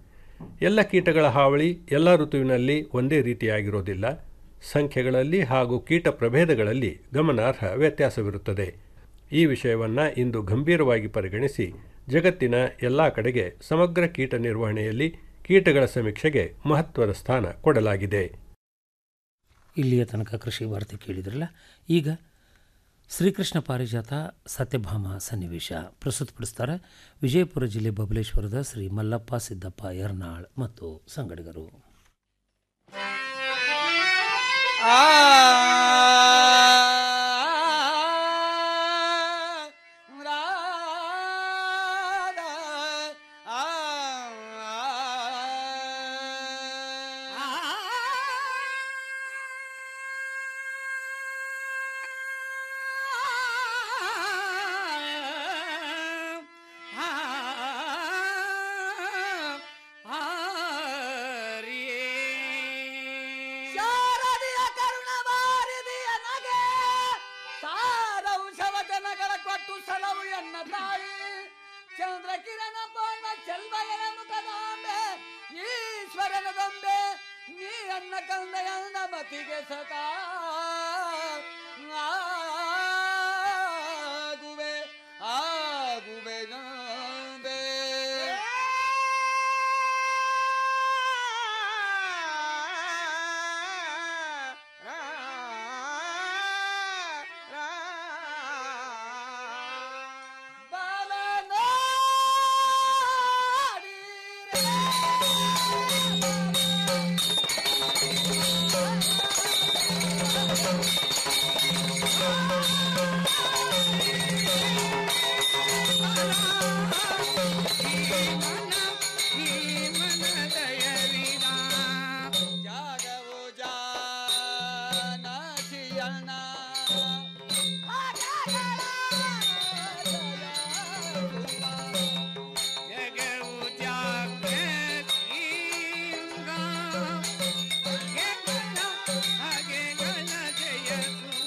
ಎಲ್ಲ ಕೀಟಗಳ ಹಾವಳಿ ಎಲ್ಲ ಋತುವಿನಲ್ಲಿ ಒಂದೇ ರೀತಿಯಾಗಿರೋದಿಲ್ಲ ಸಂಖ್ಯೆಗಳಲ್ಲಿ ಹಾಗೂ ಕೀಟ ಪ್ರಭೇದಗಳಲ್ಲಿ ಗಮನಾರ್ಹ ವ್ಯತ್ಯಾಸವಿರುತ್ತದೆ ಈ ವಿಷಯವನ್ನು ಇಂದು ಗಂಭೀರವಾಗಿ ಪರಿಗಣಿಸಿ ಜಗತ್ತಿನ ಎಲ್ಲ ಕಡೆಗೆ ಸಮಗ್ರ ಕೀಟ ನಿರ್ವಹಣೆಯಲ್ಲಿ ಕೀಟಗಳ ಸಮೀಕ್ಷೆಗೆ ಮಹತ್ವದ ಸ್ಥಾನ ಕೊಡಲಾಗಿದೆ ಇಲ್ಲಿಯ ತನಕ ಕೃಷಿ ವಾರ್ತೆ ಕೇಳಿದ್ರಲ್ಲ ಈಗ ಶ್ರೀಕೃಷ್ಣ ಪಾರಿಜಾತ ಸತ್ಯಭಾಮ ಸನ್ನಿವೇಶ ಪ್ರಸ್ತುತಪಡಿಸ್ತಾರೆ ವಿಜಯಪುರ ಜಿಲ್ಲೆ ಬಬಲೇಶ್ವರದ ಶ್ರೀ ಮಲ್ಲಪ್ಪ ಸಿದ್ದಪ್ಪ ಯರ್ನಾಳ್ ಮತ್ತು ಸಂಗಡಿಗರು ಶಾರದಿಯ ಕರುಣ ಬಾರಿದಿಯ ಕಂದಯಂದ ಮತಿಗೆ ಸತಾ ಆಗುವೆ ಆಗುವೆ ನಂಬೆ ಜಾಗವು ಜಾನಸಿಯಣ್ಣ ಜಗವು ಜಾಗೃತಿಯಿಂದ ಗೆಗನ ಹಾಗೆಗಳ ಜಯಿಸುವ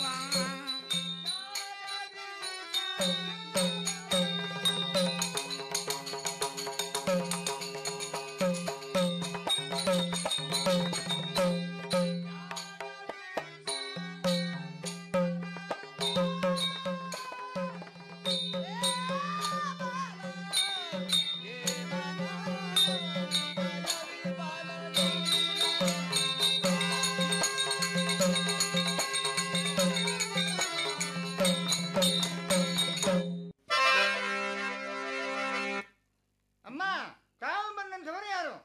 ಅಮ್ಮ ತಾವು ಬಂದಂಥವರು ಯಾರು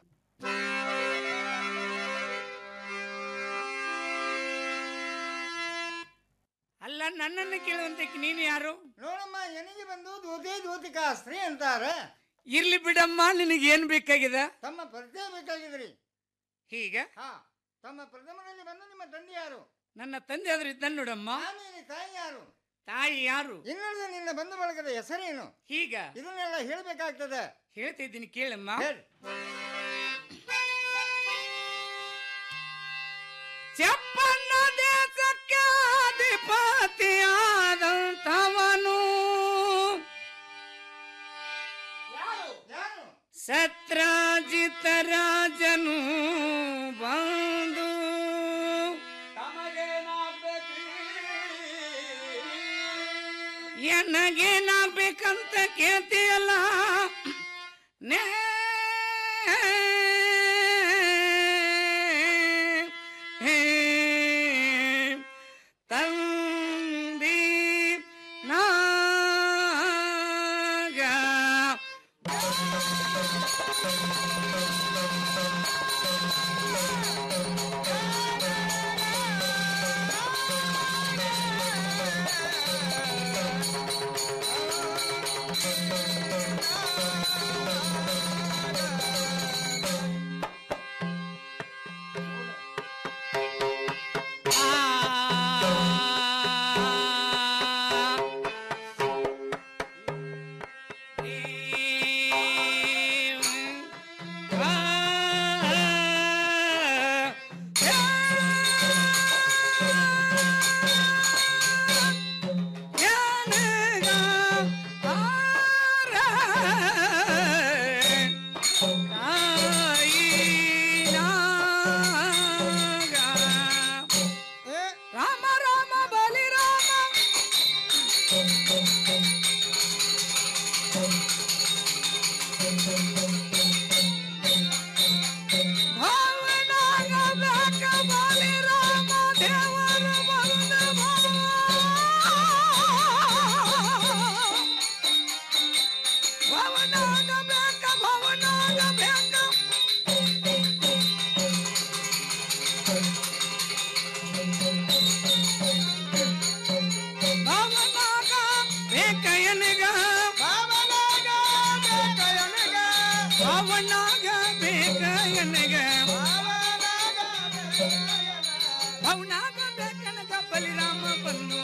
ಅಲ್ಲ ನನ್ನನ್ನು ಕೇಳುವಂತಕ್ಕೆ ನೀನು ಯಾರು ನೋಡಮ್ಮ ಎನಿಗೆ ಬಂದು ದೂತಿ ದೂತಿಕಾ ಸ್ತ್ರೀ ಅಂತಾರೆ ಇರ್ಲಿ ಬಿಡಮ್ಮ ನಿನಗೆ ಏನ್ ಬೇಕಾಗಿದೆ ತಮ್ಮ ಪರಿಚಯ ಬೇಕಾಗಿದ್ರಿ ಹೀಗ ಹಾ ತಮ್ಮ ಪ್ರಥಮದಲ್ಲಿ ಬಂದು ನಿಮ್ಮ ತಂದೆ ಯಾರು ನನ್ನ ತಂದೆ ಆದ್ರೂ ಇದ್ದಾನೆ ನೋಡಮ್ಮ ಆಮೇಲೆ ತಾಯಿ ಯಾರು ತಾಯಿ ಯಾರು ಇನ್ನುಳಿದ ನಿನ್ನ ಬಂಧು ಬಳಗದ ಹೆಸರೇನು ಹೀಗ ಇದನ್ನೆಲ್ಲ ಹೇಳ್ಬೇಕಾಗ್ತದೆ ಹೇಳ್ತಿದ್ದೀನಿ ಕೇಳಮ್ಮ ಹೇಳಿ. ಚಪ್ಪನ್ನ ದೇಶಕ್ಕೆ ಅಧಿಪತಿಯಾದಂಥವನು ಸತ್ರಾಜಿತ ರಾಜನು ಬಂದು ಎನಗೇನಾಗ್ಬೇಕಂತ ಕೇಳ್ತೀಯಲ್ಲ ನೇ ತಂದಿ ನಾಗ ರಾಮ ರಾಮ ಬಲಿ ರಾಮ ಭಾವನಾಗ ಬೇಕ ಬಲಿ ರಾಮ ದೇವರು ಬಂದ ಭವನಾಗ ಬೇಕ ಭವನಾಗ ಬೇಕ ಭಾವನಾಗ ಬೇಕ ಎನಗ ಭಾವನಾಗ ಬೇಕ ಎನಗ ಭಾವನಾಗ ಬೇಕ ಎನಗ ಭಾವನಾಗ ಬೇಕನಗ ಬಲಿರಾಮ ಬಂದು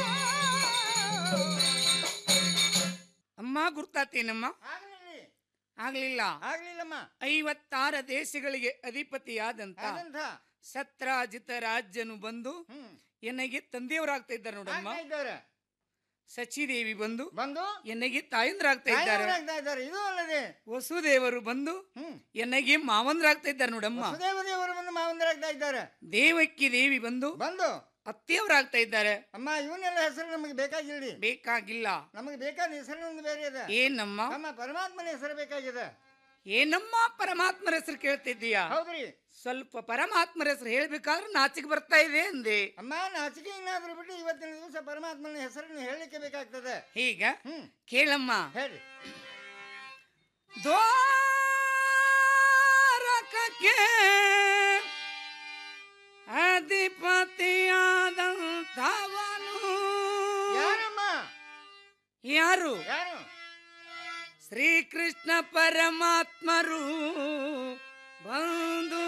ಅಮ್ಮ ಗುರ್ತಾತೇನಮ್ಮ ಆಗ್ಲಿಲ್ಲ ಆಗ್ಲಿಲ್ಲಮ್ಮ ಐವತ್ತಾರ ದೇಶಗಳಿಗೆ ಅಧಿಪತಿಯಾದಂತ ಆದಂಥ ಸತ್ರಾಜಿತ ರಾಜ್ಯನು ಬಂದು ನನಗೆ ತಂದೆಯವರಾಗ್ತಾ ಇದ್ದಾರೆ ನೋಡಮ್ಮ ಆಗ್ತಾ ಇದ್ದಾರೆ ಸಚಿದೇವಿ ಬಂದು ಬಂದು ಎನ್ನಗೆ ತಾಯಂದ್ರಾಗ್ತಾ ಇದ್ದಾರೆ ತಾಯಿಯವರಾಗ್ತಾ ಇದ್ದಾರೆ ಇದು ಅಲ್ಲದೆ ವಸುದೇವರು ಬಂದು ಎನ್ನಗೆ ಮಾವಂದ್ರಾಗ್ತಾ ಇದ್ದಾರೆ ನೋಡಮ್ಮ ವಸುದೇವ ದೇವರು ಬಂದು ಮಾವಂದರಾಗ್ತಾ ಇದ್ದಾರೆ ದೇವಕ್ಕಿ ದೇವಿ ಬಂದು ಬಂದು ಅತ್ತೆಯವರಾಗ್ತಾ ಇದ್ದಾರೆ ಅಮ್ಮ ಇವನ್ನೆಲ್ಲ ಹೆಸರು ನಮಗೆ ಬೇಕಾಗಿಲ್ರಿ ಬೇಕಾಗಿಲ್ಲ ನಮಗೆ ಬೇಕಾದ ಹೆಸರು ಒಂದು ಬೇರೆ ಇದೆ ಏನಮ್ಮ ನಮ್ಮ ಪರಮಾತ್ಮನ ಹೆಸರು ಬೇಕಾಗಿದೆ ಏನಮ್ಮ ಪರಮಾತ್ಮರ ಹೆಸರು ಕೇಳ್ತಿದ್ದೀಯಾ ಹೌದ್ರಿ ಸ್ವಲ್ಪ ಪರಮಾತ್ಮರ ಹೆಸರು ಹೇಳ್ಬೇಕಾದ್ರೆ ನಾಚಿಕೆ ಬರ್ತಾ ಇದೆ ಅಂದೆ ಅಮ್ಮ ನಾಚಿಕೆ ಇನ್ನಾದ್ರೂ ಬಿಟ್ಟು ಇವತ್ತಿನ ದಿವಸ ಪರಮಾತ್ಮನ ಹೆಸರನ್ನು ಹೇಳಲಿಕ್ಕೆ ಬೇಕಾಗ್ತದೆ ಈಗ ಕೇಳಮ್ಮ ಹೇಳಿ ದ್ವಾರಕಕ್ಕೆ ಅಧಿಪತಿಯಾದಂಥವನು ಯಾರಮ್ಮ ಯಾರು ಯಾರು ಶ್ರೀಕೃಷ್ಣ ಪರಮಾತ್ಮರು ಬಂದು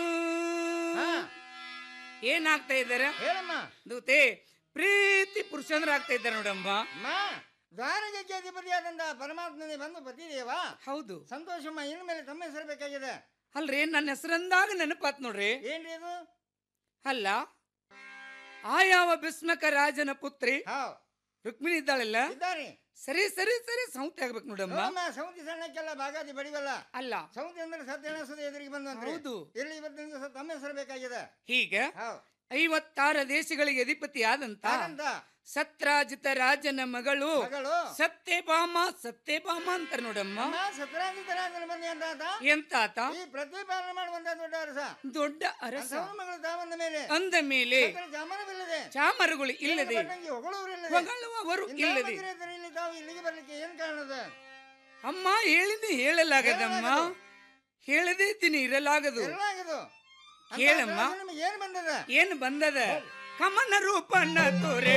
ಏನಾಗ್ತಾ ಇದ್ದಾರೆ ಹೇಳಮ್ಮ ದೂತೆ ಪ್ರೀತಿ ಪುರುಷಂದ್ರಾಗ್ತಾ ಇದ್ದಾರೆ ನೋಡಮ್ಮ ಅಮ್ಮ ದ್ವಾರಕಕ್ಕೆ ಅಧಿಪತಿಯಾದಂತಹ ಪರಮಾತ್ಮನೇ ಬಂದು ಪತಿದೇವ ಹೌದು ಸಂತೋಷಮ್ಮ ಇನ್ನು ಮೇಲೆ ತಮ್ಮ ಹೆಸರು ಬೇಕಾಗಿದೆ ಅಲ್ರಿ ನನ್ನ ಹೆಸರಂದಾಗ ನೆನಪಾತ್ ನೋಡ್ರಿ ಏನ್ರಿ ಅದು ಅಲ್ಲ ಆ ಯಾವ ಭೀಷ್ಮಕ ರಾಜನ ಪುತ್ರಿ ರುಕ್ಮಿಣಿ ಇದ್ದಾಳಲ್ಲ ಇದ್ದಾರೆ ಸರಿ ಸರಿ ಸರಿ ಸೌತಿ ಆಗ್ಬೇಕು ನೋಡಮ್ಮ ಅಮ್ಮ ಸೌತಿ ಸಣ್ಣಕ್ಕೆಲ್ಲ ಬಾಗಾದಿ ಬಡಿವಲ್ಲ ಅಲ್ಲ ಸೌತಿ ಅಂದ್ರೆ ಸತ್ಯನಾಸದ ಎದುರಿಗೆ ಬಂದು ಹೌದು. ಇಲ್ಲಿ ಇವತ್ತಿನ ದಿವಸ ತಮ್ಮ ಹೆಸರು ಬೇಕಾಗಿದೆ ಹೀಗೆ ಐವತ್ತಾರು ದೇಶಗಳಿಗೆ ಅಧಿಪತಿ ಆದಂತ ಆದಂತ ಸತ್ರಾಜಿತ ರಾಜನ ಮಗಳು ಮಗಳು ಸತ್ಯಭಾಮ ಸತ್ಯಭಾಮ ಅಂತಾರೆ ನೋಡಮ್ಮ ಅಮ್ಮ ಸತ್ರಾಜಿತ ರಾಜನ ಬಂದಿ ಅಂತ ಆತ? ಎಂತಾತ ಈ ಪ್ರತಿಪಾಲನೆ ಮಾಡುವಂತ ದೊಡ್ಡ ಅರಸ ದೊಡ್ಡ ಅರಸ ಅಂತವನ ಮಗಳು ತಾವಂದ ಮೇಲೆ ಅಂದ ಮೇಲೆ ಸಕಲ ಚಾಮರವಿಲ್ಲದೆ ಚಾಮರಗಳು ಇಲ್ಲದೆ ಬಟ್ಟಂಗಿ ಹೊಗಳುವರಿಲ್ಲದೆ ಹೊಗಳುವವರು ಇಂಥ ಇಲ್ಲದೆ ಮಂದಿರದಲ್ಲಿ ಇಲ್ಲಿ ತಾವು ಇಲ್ಲಿಗೆ ಬರ್ಲಿಕ್ಕೆ ಏನ್ ಕಾರಣದ ಅಮ್ಮ ಹೇಳಿದ್ದು ಹೇಳಲಾಗದಮ್ಮ ಹೇಳದೇ ಇದ್ದೀನಿ ಇರಲಾಗದು ಎಲ್ಲಾಗದು ಕೇಳಮ್ಮ ನಿಮಗೆ ಏನ್ ಬಂದದ ಏನು ಬಂದದ ಕಮನ ರೂಪನ್ನ ತೋರೆ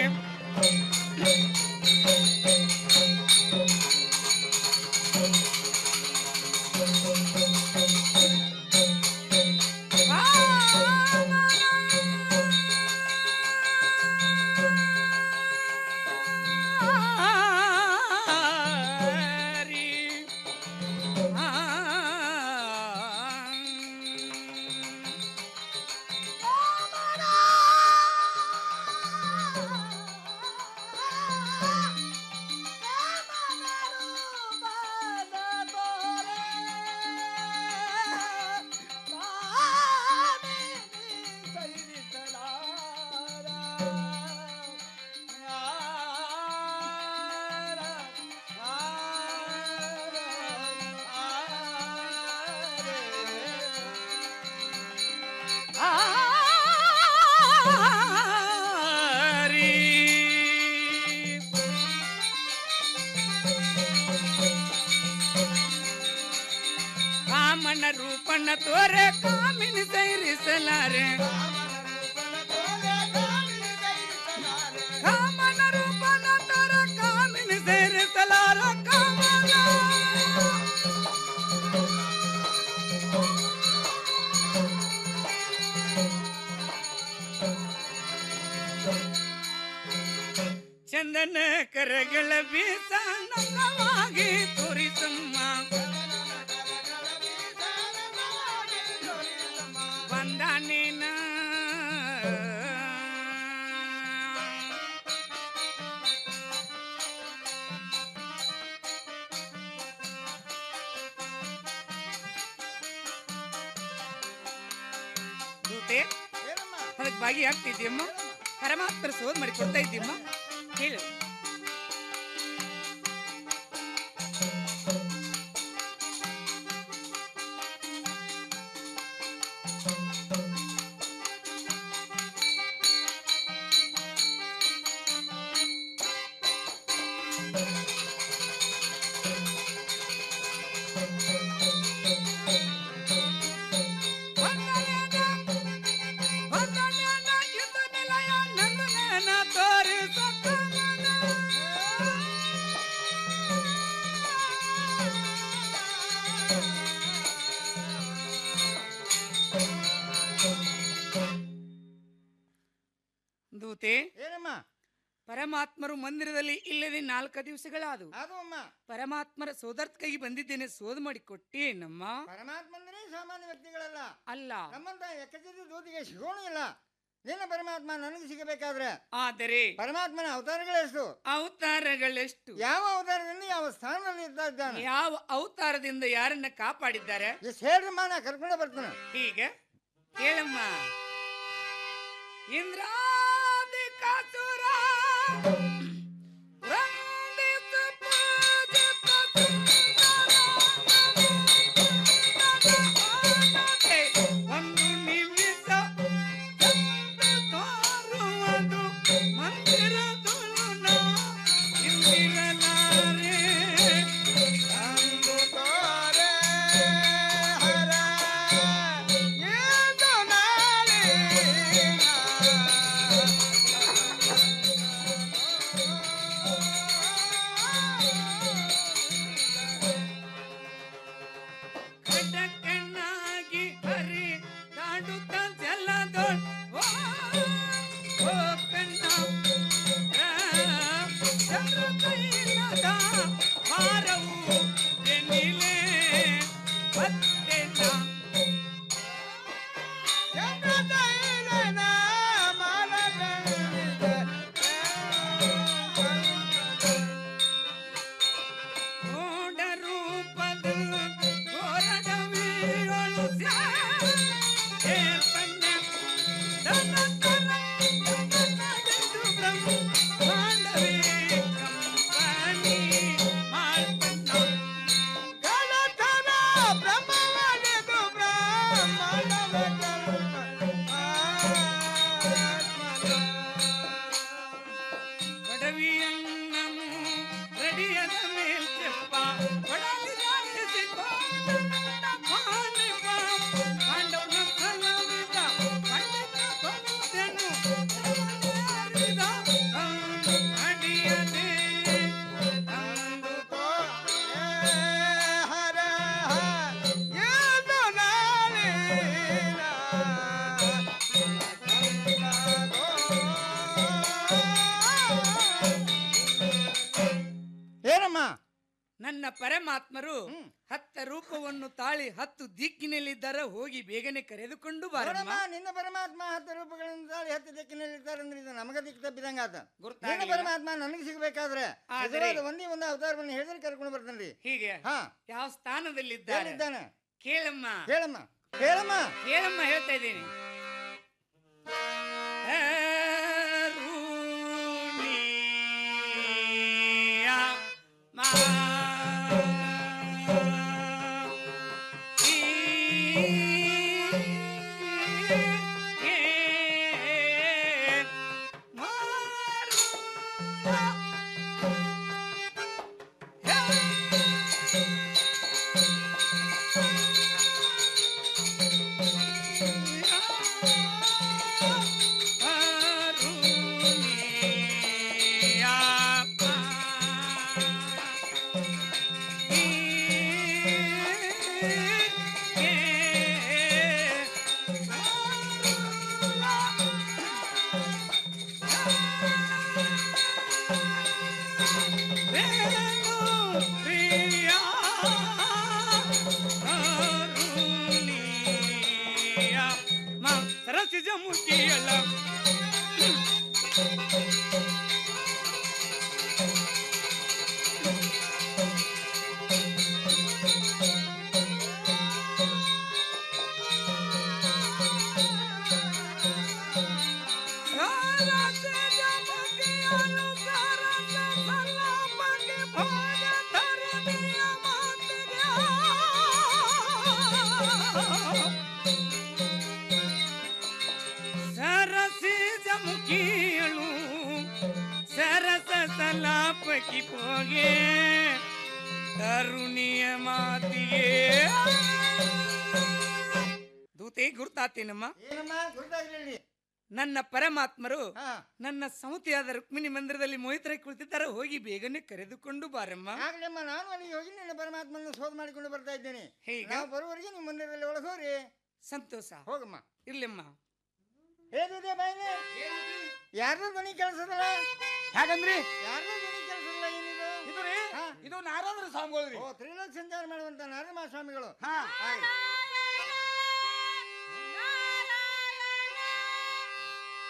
ಕಾಮನ ರೂಪನ ತೋರೆ ಕಾಮಿನಿ ಸೈರಿಸಲಾರೆ ಕಾಮನ ರೂಪನ ತೋರೆ ಕಾಮಿನಿ ಸೈರಿಸಲಾರ ಕಾಮನ ಚಂದನ ಕರಗಳ ಬೀಸ ನನ್ನವಾಗಿ ತೋರಿಸಮ್ಮ ಬಂದ ನೀನ ದೂತೆ ಅದಕ್ಕೆ ಭಾಗಿಯಾಗ್ತಿದ್ಯಮ್ಮ ಪರಮಾತ್ಮರ ಸೋದ್ ಮಾಡಿ ಕೊಡ್ತಾ ಇದ್ದೀಮ್ಮ ಹೇಳು ದೂತೆ ಏನಮ್ಮ ಪರಮಾತ್ಮರು ಮಂದಿರದಲ್ಲಿ ಇಲ್ಲದೆ ನಾಲ್ಕು ದಿವಸಗಳಾದವು ಅದು ಅಮ್ಮ ಪರಮಾತ್ಮರ ಸೋದರ್ತ ಕೈಗೆ ಬಂದಿದ್ದೇನೆ ಸೋದ ಮಾಡಿ ಕೊಟ್ಟೇನಮ್ಮ ಪರಮಾತ್ಮಂದ್ರೆ ಸಾಮಾನ್ಯ ವ್ಯಕ್ತಿಗಳಲ್ಲ ಅಲ್ಲ ನಮ್ಮಂತ ಎಕ್ಕಚಿದ ದೂತಿಗೆ ಸಿಗೋಣ ಇಲ್ಲ ನಿನ್ನ ಪರಮಾತ್ಮ ನನಗೆ ಸಿಗಬೇಕಾದ್ರೆ ಆದರೆ ಪರಮಾತ್ಮನ ಅವತಾರಗಳೆಷ್ಟು ಅವತಾರಗಳೆಷ್ಟು ಯಾವ ಅವತಾರದಿಂದ ಯಾವ ಸ್ಥಾನದಲ್ಲಿ ಇರ್ತಾ ಇದ್ದಾನೆ ಯಾವ ಅವತಾರದಿಂದ ಯಾರನ್ನ ಕಾಪಾಡಿದ್ದಾರೆ ಎಷ್ಟು ಹೇಳ್ರಮ್ಮ ನಾ ಕರ್ಕೊಂಡು ಬರ್ತಾನೆ ಹೀಗೆ ಕೇಳಮ್ಮ ಇಂದ್ರಾದಿಕಾಸುರ ವಂದಿತ ಪೂಜಿತ ಸುಂದರತೆ ಒಂದು ನಿಮಿಷ ತೋರುವುದು ಮಂದಿರದೊಳು ನಾ ಇಂದಿರಲಾರೆ ಅಂದು ತೋರೆ ಹರ ಎಂದು ನಾಳೆ ಕಟಕನಾಗಿ ಹರಿ ದಾಡುತ್ತ ಜಲದೊಳ್ ಓ ಓ ಕಣ್ಣ ಚಂದ್ರ ಕೈಲದ ಹಾರವು ಎನ್ನಿಲೆ ಬತ್ತೆನ ಚಂದ್ರ ಕೈಲದ ಗೂಢ ರೂಪದ ಘೋರದ ವೀರಳು ಸೇರ್ಪಣ್ಣ ತನ್ನ ತರ ತನ್ನದೆಂದು ಬ್ರಹ್ಮಾಂಡವೇ ಕಂಪನಿ ಮಾಡ್ಪಣ್ಣ ಕಳತನ ಬ್ರಹ್ಮವನೆದು ಬ್ರಹ್ಮಾಂಡವೇ ಕಡವಿಯಣ್ಣನು ರಡಿಯದ ಮೇಲ್ ತೆಪ್ಪ ಕೊಡಲಿ ಜಾಡಿಸಿಕೋ ಪಾಂಡವನ ಕಲವಿದ ಪಂಡಿತ ಕೊಂದೆನು ಅರಿದ ಅಡಿಯದೆ ಅಂದು ಹರ ಎಂದು ನಾಳೆ ಏನಮ್ಮ ನನ್ನ ಪರಮಾತ್ಮರು ಹತ್ತ ರೂಪವನ್ನು ತಾಳಿ ಹತ್ತು ದಿಕ್ಕಿನಲ್ಲಿದ್ದಾರೆ ಹೋಗಿ ಬೇಗನೆ ಕರೆದುಕೊಂಡು ಬಾರಮ್ಮ ನೋಡಮ್ಮ ನಿನ್ನ ಪರಮಾತ್ಮ ಹತ್ತು ರೂಪಗಳಿಂದ ತಾಳಿ ಹತ್ತು ದಿಕ್ಕಿನಲ್ಲಿರ್ತಾರೆ ಅಂದ್ರೆ ಇದು ನಮಗ ದಿಕ್ಕು ತಪ್ಪಿದಂಗ ಆತ ನಿನ್ನ ಗುರ್ತಾಗ್ಲಿಲ್ಲ? ಪರಮಾತ್ಮ ನನಗೆ ಸಿಗಬೇಕಾದ್ರೆ ಆದರೆ- ಎದುರಾದ ಒಂದೇ ಒಂದು ಅವತಾರವನ್ನು ಹೇಳಿದ್ರೆ ಕರ್ಕೊಂಡು ಬರ್ತಾನ್ರಿ ಹೀಗೆ ಹಾ ಯಾವ ಸ್ಥಾನದಲ್ಲಿದ್ದಾರೆ ಎಲ್ಲಿದ್ದಾನೆ? ಕೇಳಮ್ಮ ಹೇಳಮ್ಮ ಹೇಳಮ್ಮ ಕೇಳಮ್ಮ ಹೇಳ್ತಾ ಇದ್ದೀನಿ ಕರುಣಿಯ ಮಾ ಸರಸಿಜ ಮುಖಿಯಲ್ಲ ಸರಸಿಜ ಮುಖಿಯಳು ಸರಸ ಸಲಾಪಕಿ ಹೋಗೆ ಕರುಣಿಯ ಮಾತಿಗೆ ದೂತೆ ಗುರ್ತಾತೇನಮ್ಮ ಏನಮ್ಮ ಗುರುತಾಗ್ಲಿ ನನ್ನ ಪರಮಾತ್ಮರು ನನ್ನ ಸಮತಿಯಾದ ರುಕ್ಮಿಣಿ ಮಂದಿರದಲ್ಲಿ ಮೋಹಿತರಾಗಿ ಕುಳಿತಿದ್ದಾರೆ ಹೋಗಿ ಬೇಗನೆ ಕರೆದುಕೊಂಡು ಬಾರಮ್ಮ ಆಗ್ಲಮ್ಮ ನಾನು ಅಲ್ಲಿಗೆ ಹೋಗಿ ನಿನ್ನ ಪರಮಾತ್ಮನ ಶೋಧ ಮಾಡಿಕೊಂಡು ಬರ್ತಾ ಇದ್ದೇನೆ ಹೇಗೆ? ನಾವು ಬರುವವರೆಗೆ ನಿಮ್ಮ ಮಂದಿರದಲ್ಲಿ ಒಳಗೆ ಹೋಗ್ರಿ ಸಂತೋಷ ಹೋಗಮ್ಮ ಇರ್ಲಿಮ್ಮ ಏನಿದೆ ಬಾಯ್ಲೆ ಯಾರ್ದು ಧ್ವನಿ ಕೆಲಸದಲ್ಲ ಹೇಗಂದ್ರಿ ಯಾರ್ದು ಧ್ವನಿ ಕೆಲಸದಲ್ಲ ಏನಿದು ಇದು ರೀ ಇದು ನಾರಾದ್ರ ಸ್ವಾಮಿಗಳು ಓ ತ್ರಿಲೋಕ ಸಂಚಾರ ಮಾಡುವಂತ ನಾರಮ ಸ್ವಾಮಿಗಳು ಹಾ. ಆಯ್ತು.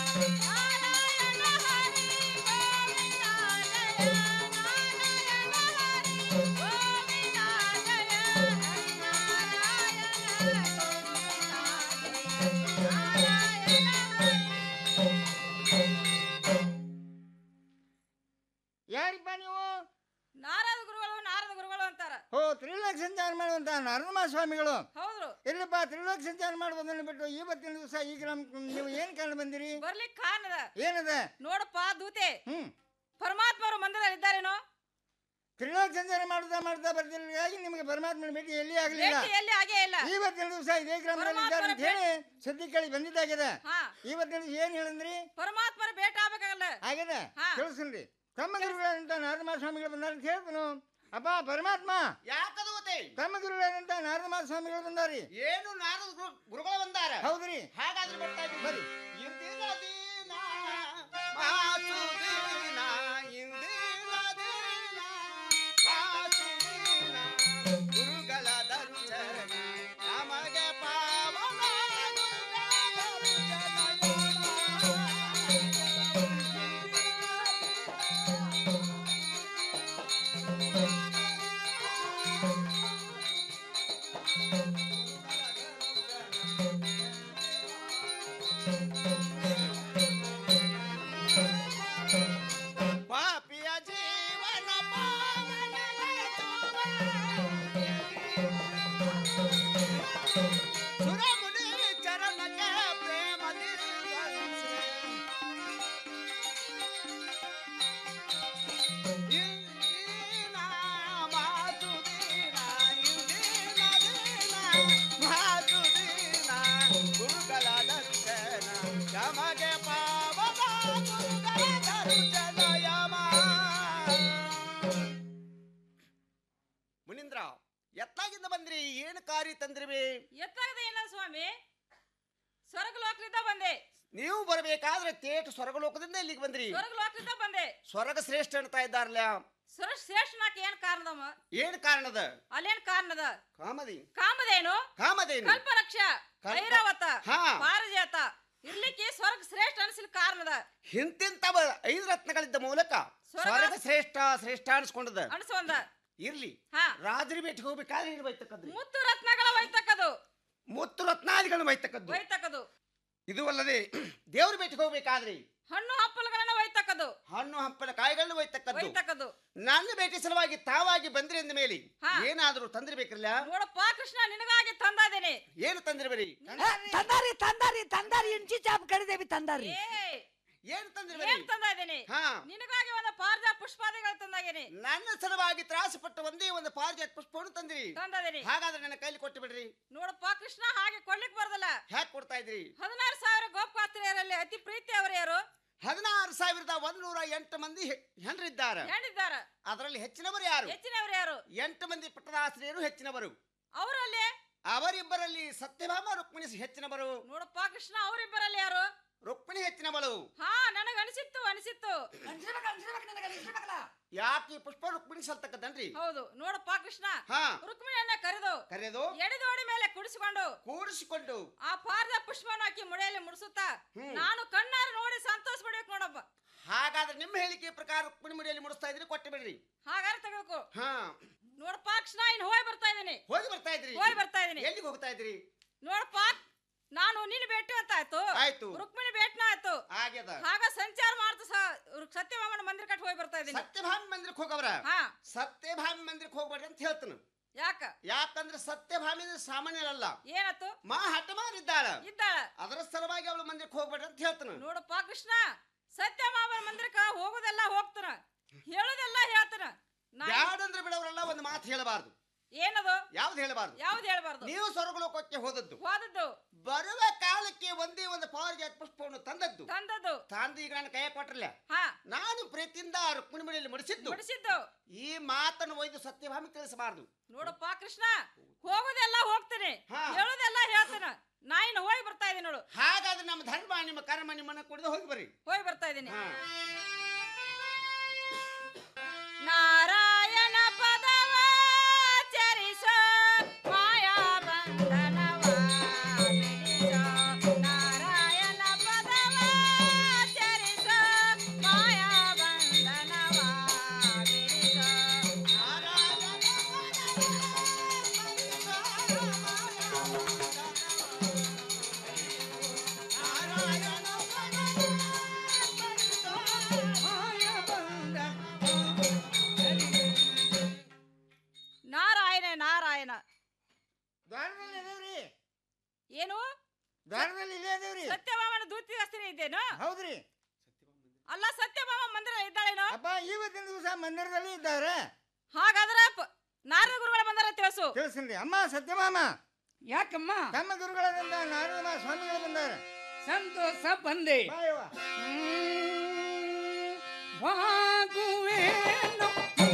ಯಾರಿಪ್ಪ ನೀವು ನಾರದ ಗುರುಗಳು ನಾರದ ಗುರುಗಳು ಅಂತಾರ ಓ ತ್ರಿಲೋಕ ಸಂಚಾರ ಮಾಡುವಂತ ನರಮ ಸ್ವಾಮಿಗಳು ಹೌದು ಇಲ್ಲಪ್ಪ ತ್ರಿಲೋಕ ಸಂಚಾರ ಮಾಡುವುದನ್ನು ಬಿಟ್ಟು ಇವತ್ತಿನ ದಿವಸ ಈಗ ನಮ್ ನೀವು ಏನ್ ಕಾರಣ ಬಂದಿರಿ ಬರ್ಲಿಕ್ ಕಾರಣದ ಏನದ ನೋಡಪ್ಪ ದೂತೆ ಹ್ಮ್ ಪರಮಾತ್ಮರು ಮಂದಿರದಲ್ಲಿ ಇದ್ದಾರೇನೋ ತ್ರಿಲೋಕ ಸಂಚಾರ ಮಾಡ್ತಾ ಮಾಡ್ತಾ ಬರ್ತಿರ್ಲಿಗಾಗಿ ನಿಮಗೆ ಪರಮಾತ್ಮನ ಭೇಟಿ ಎಲ್ಲಿ ಆಗ್ಲಿಲ್ಲ ಭೇಟಿ ಎಲ್ಲಿ ಆಗೇ ಇಲ್ಲ ಇವತ್ತಿನ ದಿವಸ ಇದೇ ಗ್ರಾಮದಲ್ಲಿ ಇದ್ದಾರೆ ಅಂತ ಹೇಳಿ ಸುದ್ದಿ ಕೇಳಿ ಬಂದಿದ್ದಾಗಿದೆ ಇವತ್ತಿನ ದಿವಸ ಏನ್ ಹೇಳಂದ್ರಿ ಪರಮಾತ್ಮರ ಭೇಟ ಆಗ್ಬೇಕಾಗಲ್ಲ ಆಗಿದೆ ತಿಳಿಸ್ರಿ ತಮ್ಮ ಗುರುಗಳಂತ ನಾರದಮ ಸ್ವಾಮಿಗಳು ಬಂದಾರ ಅಂತ ಹೇಳ್ತನು ಅಪ್ಪ ಪರಮಾತ್ಮ ಯಾಕದೂತೆ ತಮ್ಮ ಗುರುಗಳಂತ ನಾರದಮ ಸ್ವಾಮಿಗಳು ಬಂದಾರಿ ಏನು ನಾರದ ಗುರು- ಗುರುಗಳು ಬಂದಾರ ಹೌದ್ರಿ ಹಾಗಾದ್ರೆ ಬರ್ತಾ ಇದ್ದೀನಿ ಬರ್ರಿ. ಇಂದಿನ ದಿನ ಮಾಸು ದಿನ ಇಂದಿನ ದಿನ ಮಾಸು ದಿನ ಗುರುಗಳ ದರ್ಶನ ನಮಗೆ ಪಾವನ ಗುರುಗಳ ಪಾಪಿಯ ಜೀವನ ಸುರಮುನಿ ಚರಣಕ್ಕೆ ಪ್ರೇಮದಿರುವಂತೆ. ಇಂದಿನ ಮಾತು ದಿನ, ಇಂದಿನ ದಿನ, ಮಾತು ದಿನ, ಗುರುಗಳ ದರ್ಶನ ಯಮಗೆ ಪಾವನ ಗುರುಗಳ ದರ್ಶನ ಯಮ ಮುನೀಂದ್ರ ಎತ್ತಾಗಿಂದ ಬಂದ್ರಿ ಏನು ಕಾರ್ಯ ತಂದ್ರಿವಿ ಎತ್ತಾಗದೆ ಏನ ಸ್ವಾಮಿ ಸ್ವರ್ಗ ಲೋಕದಿಂದ ಬಂದೆ ನೀವು ಬರಬೇಕಾದ್ರೆ ತೇಟ್ ಸ್ವರ್ಗಲೋಕದಿಂದ ಇಲ್ಲಿಗೆ ಬಂದ್ರಿ ಸ್ವರ್ಗ ಲೋಕದಿಂದ ಬಂದೆ ಸ್ವರ್ಗ ಶ್ರೇಷ್ಠ ಅಂತ ಇದ್ದಾರಲ್ಲ ಸ್ವರ್ಗ ಶ್ರೇಷ್ಠನಾಕ ಏನ್ ಕಾರಣದಮ್ಮ ಏನ್ ಕಾರಣದ ಅಲ್ಲೇನ್ ಕಾರಣದ ಕಾಮದಿ ಕಾಮಧೇನು ಕಾಮಧೇನು ಕಲ್ಪರಕ್ಷ ಕಲ್ಪ- ಐರಾವತ ಹಾ. ಪಾರಿಜಾತ ಇರ್ಲಿಕ್ಕೆ ಸ್ವರ್ಗ ಶ್ರೇಷ್ಠ ಅನ್ಸಿಲ್ ಕಾರಣದ ಇಂತಿಂತ ಐದು ರತ್ನಗಳಿದ್ದ ಮೂಲಕ ಸ್ವರ್ಗ- ಸ್ವರ್ಗ ಶ್ರೇಷ್ಠ ಶ್ರೇಷ್ಠ ಅನ್ಸ್ಕೊಂಡದ ಅನ್ಸೊಂದ ಇರ್ಲಿ ಹಾ. ರಾಜರ ಭೇಟಿಗೆ ಹೋಗ್ಬೇಕಾದ್ರೆ ಏನು ಬೈತಕ್ಕದ್ರಿ ಮುತ್ತು ರತ್ನಗಳ ಒಯ್ತಕ್ಕದು ಮುತ್ತು ರತ್ನಾದಿಗಳನ್ನ ಬೈತಕ್ಕದ್ದು ಒಯ್ತಕ್ಕದು ಇದು ಅಲ್ಲದೆ ದೇವ್ರ ಭೇಟಿಗೆ ಹೋಗ್ಬೇಕಾದ್ರಿ ಹಣ್ಣು ಹಪ್ಪಲುಗಳನ್ನ ಒಯ್ತಕ್ಕದು ಹಣ್ಣು ಹಂಪಲ ಕಾಯಿಗಳನ್ನ ಒಯ್ತಕ್ಕದ್ದು ಒಯ್ತಕ್ಕದು ನನ್ನ ಭೇಟಿ ಸಲುವಾಗಿ ತಾವಾಗಿ ಬಂದ್ರಿ ಅಂದ ಮೇಲೆ ಹಾ. ಏನಾದ್ರೂ ತಂದಿರ್ಬೇಕಿರಲ್ಲ ನೋಡಪ್ಪ ಕೃಷ್ಣ ನಿನಗಾಗಿ ತಂದಾದೇನೆ ಏನು ತಂದಿರ್ಬೇರಿ ತಂದಾರಿ ತಂದಾರಿ ತಂದಾರಿ ಇಂಚಿ ಚಾಪ್ ಕಡಿದೇವಿ ತಂದಾರಿ ಏನ್ ತಂದಿರ್ಬೇರಿ ಏನ್ ತಂದಾದೇನೆ ಹಾ. ನಿನಗಾಗಿ ಒಂದು ಪಾರ್ಜಾ ಪುಷ್ಪಾದಿಗಳು ತಂದಾಗೇನೆ ನನ್ನ ಸಲುವಾಗಿ ತ್ರಾಸಪಟ್ಟು ಒಂದೇ ಒಂದು ಪಾರಿಜಾತ ಪುಷ್ಪವನ್ನು ತಂದಿರಿ ತಂದದೇನೆ ಹಾಗಾದ್ರೆ ನನ್ನ ಕೈಲಿ ಕೊಟ್ಟು ಬಿಡ್ರಿ ನೋಡಪ್ಪ ಕೃಷ್ಣ ಹಾಗೆ ಕೊಡ್ಲಿಕ್ ಬರ್ದಲ್ಲ ಹ್ಯಾಕ್ ಕೊಡ್ತಾ ಇದ್ರಿ ಹದಿನಾರು ಸಾವಿರ ಗೋಪಾತ್ರೆಯರಲ್ಲಿ ಅತಿ ಪ್ರೀತಿ ಅವರು ಯಾರು ಹದಿನಾರು ಸಾವಿರದ ಒಂದೂರ ಎಂಟು ಮಂದಿ ಹೆ- ಹೆಂಡ್ರಿದ್ದಾರೆ ಹೇಳಿದ್ದಾರ ಅದರಲ್ಲಿ ಹೆಚ್ಚಿನವರು ಯಾರು ಹೆಚ್ಚಿನವರು ಯಾರು ಎಂಟು ಮಂದಿ ಪಟ್ಟದಾಶ್ರೀಯರು ಹೆಚ್ಚಿನವರು ಅವರಲ್ಲಿ ಅವರಿಬ್ಬರಲ್ಲಿ ಸತ್ಯಭಾಮ ರುಕ್ಮಿಣಿ ಹೆಚ್ಚಿನವರು ನೋಡಪ್ಪ ಕೃಷ್ಣ ಅವರಿಬ್ಬರಲ್ಲಿ ಯಾರು ರುಕ್ಮಿಣಿ ಹೆಚ್ಚಿನವಳು ಹಾ ನನಗ ಅನಿಸಿತ್ತು ಅನಿಸಿತ್ತು ಯಾಕೆ ಈ ಪುಷ್ಪ ರುಕ್ಮಿಣಿ ಸಲ್ತಕ್ಕದನ್ರಿ ಹೌದು ನೋಡಪ್ಪ ಕೃಷ್ಣ ಹಾ. ರುಕ್ಮಿಣಿಯನ್ನ ಕರೆದು ಕರೆದು ಎಡೆದೋಡಿ ಮೇಲೆ ಕುಡಿಸಿಕೊಂಡು ಕೂಡಿಸಿಕೊಂಡು ಆ ಪಾರದ ಪುಷ್ಪವನ್ನು ಹಾಕಿ ಮುಡಿಯಲ್ಲಿ ಮುಡಿಸುತ್ತಾ ಹ್ಮ್. ನಾನು ಕಣ್ಣಾರು ನೋಡಿ ಸಂತೋಷ ಪಡ್ಬೇಕು ನೋಡಪ್ಪ ಹಾಗಾದ್ರೆ ನಿಮ್ಮ ಹೇಳಿಕೆ ಪ್ರಕಾರ ರುಕ್ಮಿಣಿ ಮುಡಿಯಲ್ಲಿ ಮುಡಿಸ್ತಾ ಇದ್ರಿ ಕೊಟ್ಟು ಬಿಡ್ರಿ ಹಾಗಾದ್ರೆ ತೆಗೆದುಕೋ ಹಾ ನೋಡಪ್ಪ ಕೃಷ್ಣ ಇನ್ನು ಹೋಗಿ ಬರ್ತಾ ಇದ್ದೀನಿ ಹೋಗಿ ಬರ್ತಾ ಇದ್ರಿ ಹೋಗಿ ಬರ್ತಾ ಇದ್ದೀನಿ ಎಲ್ಲಿಗೆ ಹೋಗ್ತಾ ಇದ್ರಿ ನೋಡಪ್ಪ ನಾನು ನಿನ್ನ ಭೇಟಿ ಅಂತ ಆಯ್ತು ಆಯ್ತು. ರುಕ್ಮಿಣಿ ಭೇಟಿನ ಆಯ್ತು ಆಗ್ಯದ ಹಾಗ ಸಂಚಾರ ಮಾಡ್ತಾ ಸ- ಸತ್ಯಭಾಮನ ಮಂದಿರ ಕಟ್ ಹೋಗಿ ಬರ್ತಾ ಇದ್ದೀನಿ ಸತ್ಯಭಾಮಿ ಮಂದಿರಕ್ಕೆ ಹೋಗವ್ರ ಹಾ ಸತ್ಯಭಾಮಿ ಮಂದಿರಕ್ಕೆ ಹೋಗ್ಬೇಡ್ರಿ ಅಂತ ಹೇಳ್ತಾನ ಯಾಕ ಯಾಕಂದ್ರೆ ಸತ್ಯಭಾಮಿ ಅಂದ್ರೆ ಸಾಮಾನ್ಯರಲ್ಲ ಏನಾಯ್ತು ಮಾ ಹಠಮಾರ್ ಇದ್ದಾಳ ಇದ್ದಾಳ ಅದರ ಸಲುವಾಗಿ ಅವಳು ಮಂದಿರಕ್ಕೆ ಹೋಗ್ಬೇಡ್ರಿ ಅಂತ ಹೇಳ್ತಾನ ನೋಡಪ್ಪ ಕೃಷ್ಣ ಸತ್ಯಭಾಮನ ಮಂದಿರಕ್ಕ ಹೋಗೋದೆಲ್ಲ ಹೋಗ್ತಾನ ಹೇಳೋದೆಲ್ಲ ಹೇಳ್ತಾನ ನಾ ಬ್ಯಾಡಂದ್ರೆ ಬಿಡವರೆಲ್ಲ ಒಂದು ಮಾತು ಹೇಳಬಾರ್ದು ಏನದು ಯಾವ್ದು ಹೇಳಬಾರ್ದು ಯಾವ್ದು ಹೇಳ್ಬಾರ್ದು ನೀವು ಸ್ವರ್ಗಲೋಕಕ್ಕೆ ಹೋದದ್ದು ಹೋದದ್ದು ಬರುವ ಕಾಲಕ್ಕೆ ಒಂದೇ ಒಂದು ಪಾರಿಜಾತ ಪುಷ್ಪವನ್ನು ತಂದದ್ದು ತಂದದ್ದು ತಂದು ಈಗ ನನ್ನ ಕೈ ಕೊಟ್ರಲ್ಲ ಹಾ ನಾನು ಪ್ರೀತಿಯಿಂದ ರುಕ್ಮಿಣಿ ಮನೆಯಲ್ಲಿ ಮುಡಿಸಿದ್ದು ಬಿಡಿಸಿದ್ದು ಈ ಮಾತನ್ನು ಒಯ್ದು ಸತ್ಯಭಾಮಿ ತಿಳಿಸಬಾರದು ನೋಡಪ್ಪ ಕೃಷ್ಣ ಹೋಗೋದೆಲ್ಲ ಹೋಗ್ತಾನೆ ಹಾ. ಹೇಳೋದೆಲ್ಲ ಹೇಳ್ತಾನ ನಾ ಇನ್ನು ಹೋಗಿ ಬರ್ತಾ ಇದೀನಿ ನೋಡು ಹಾಗಾದ್ರೆ ನಮ್ಮ ಧರ್ಮ ನಿಮ್ಮ ಕರ್ಮ ನಿಮ್ಮನ್ನ ಕುಡಿದು ಹೋಗಿ ಬರ್ರಿ ಹೋಗಿ ಬರ್ತಾ ಇದೀನಿ ಹಾ. ನಾರಾಯಣ ಪದವ ಚರಿಸೋ ಮಾಯಾ ಬಂಧನವ ಬಿಡಿಸೋ ನಾರಾಯಣ ಪದವ ಇದ್ದೇನು ಹೌದ್ರಿ ಅಲ್ಲ ಸತ್ಯಭಾಮ ಮಂದಿರ ಇದ್ದಾಳೇನೋ ಅಪ್ಪ ಇವತ್ತಿನ ದಿವಸ ಮಂದಿರದಲ್ಲಿ ಇದ್ದಾರೆ ಹಾಗಾದ್ರೆ ಪ- ನಾರದ ಗುರುಗಳ ಬಂದಾರ ತಿಳಿಸು ತಿಳಿಸ್ರಿ ಅಮ್ಮ ಸತ್ಯಮಾಮ ಯಾಕಮ್ಮ ತಮ್ಮ ಗುರುಗಳಾದಂತ ನಾರದ ಸ್ವಾಮಿಗಳು ಬಂದಾರೆ ಸಂತೋಷ ಬಂದೆ ಬಾಯವ್ವ. ಭಾಗುವೇನು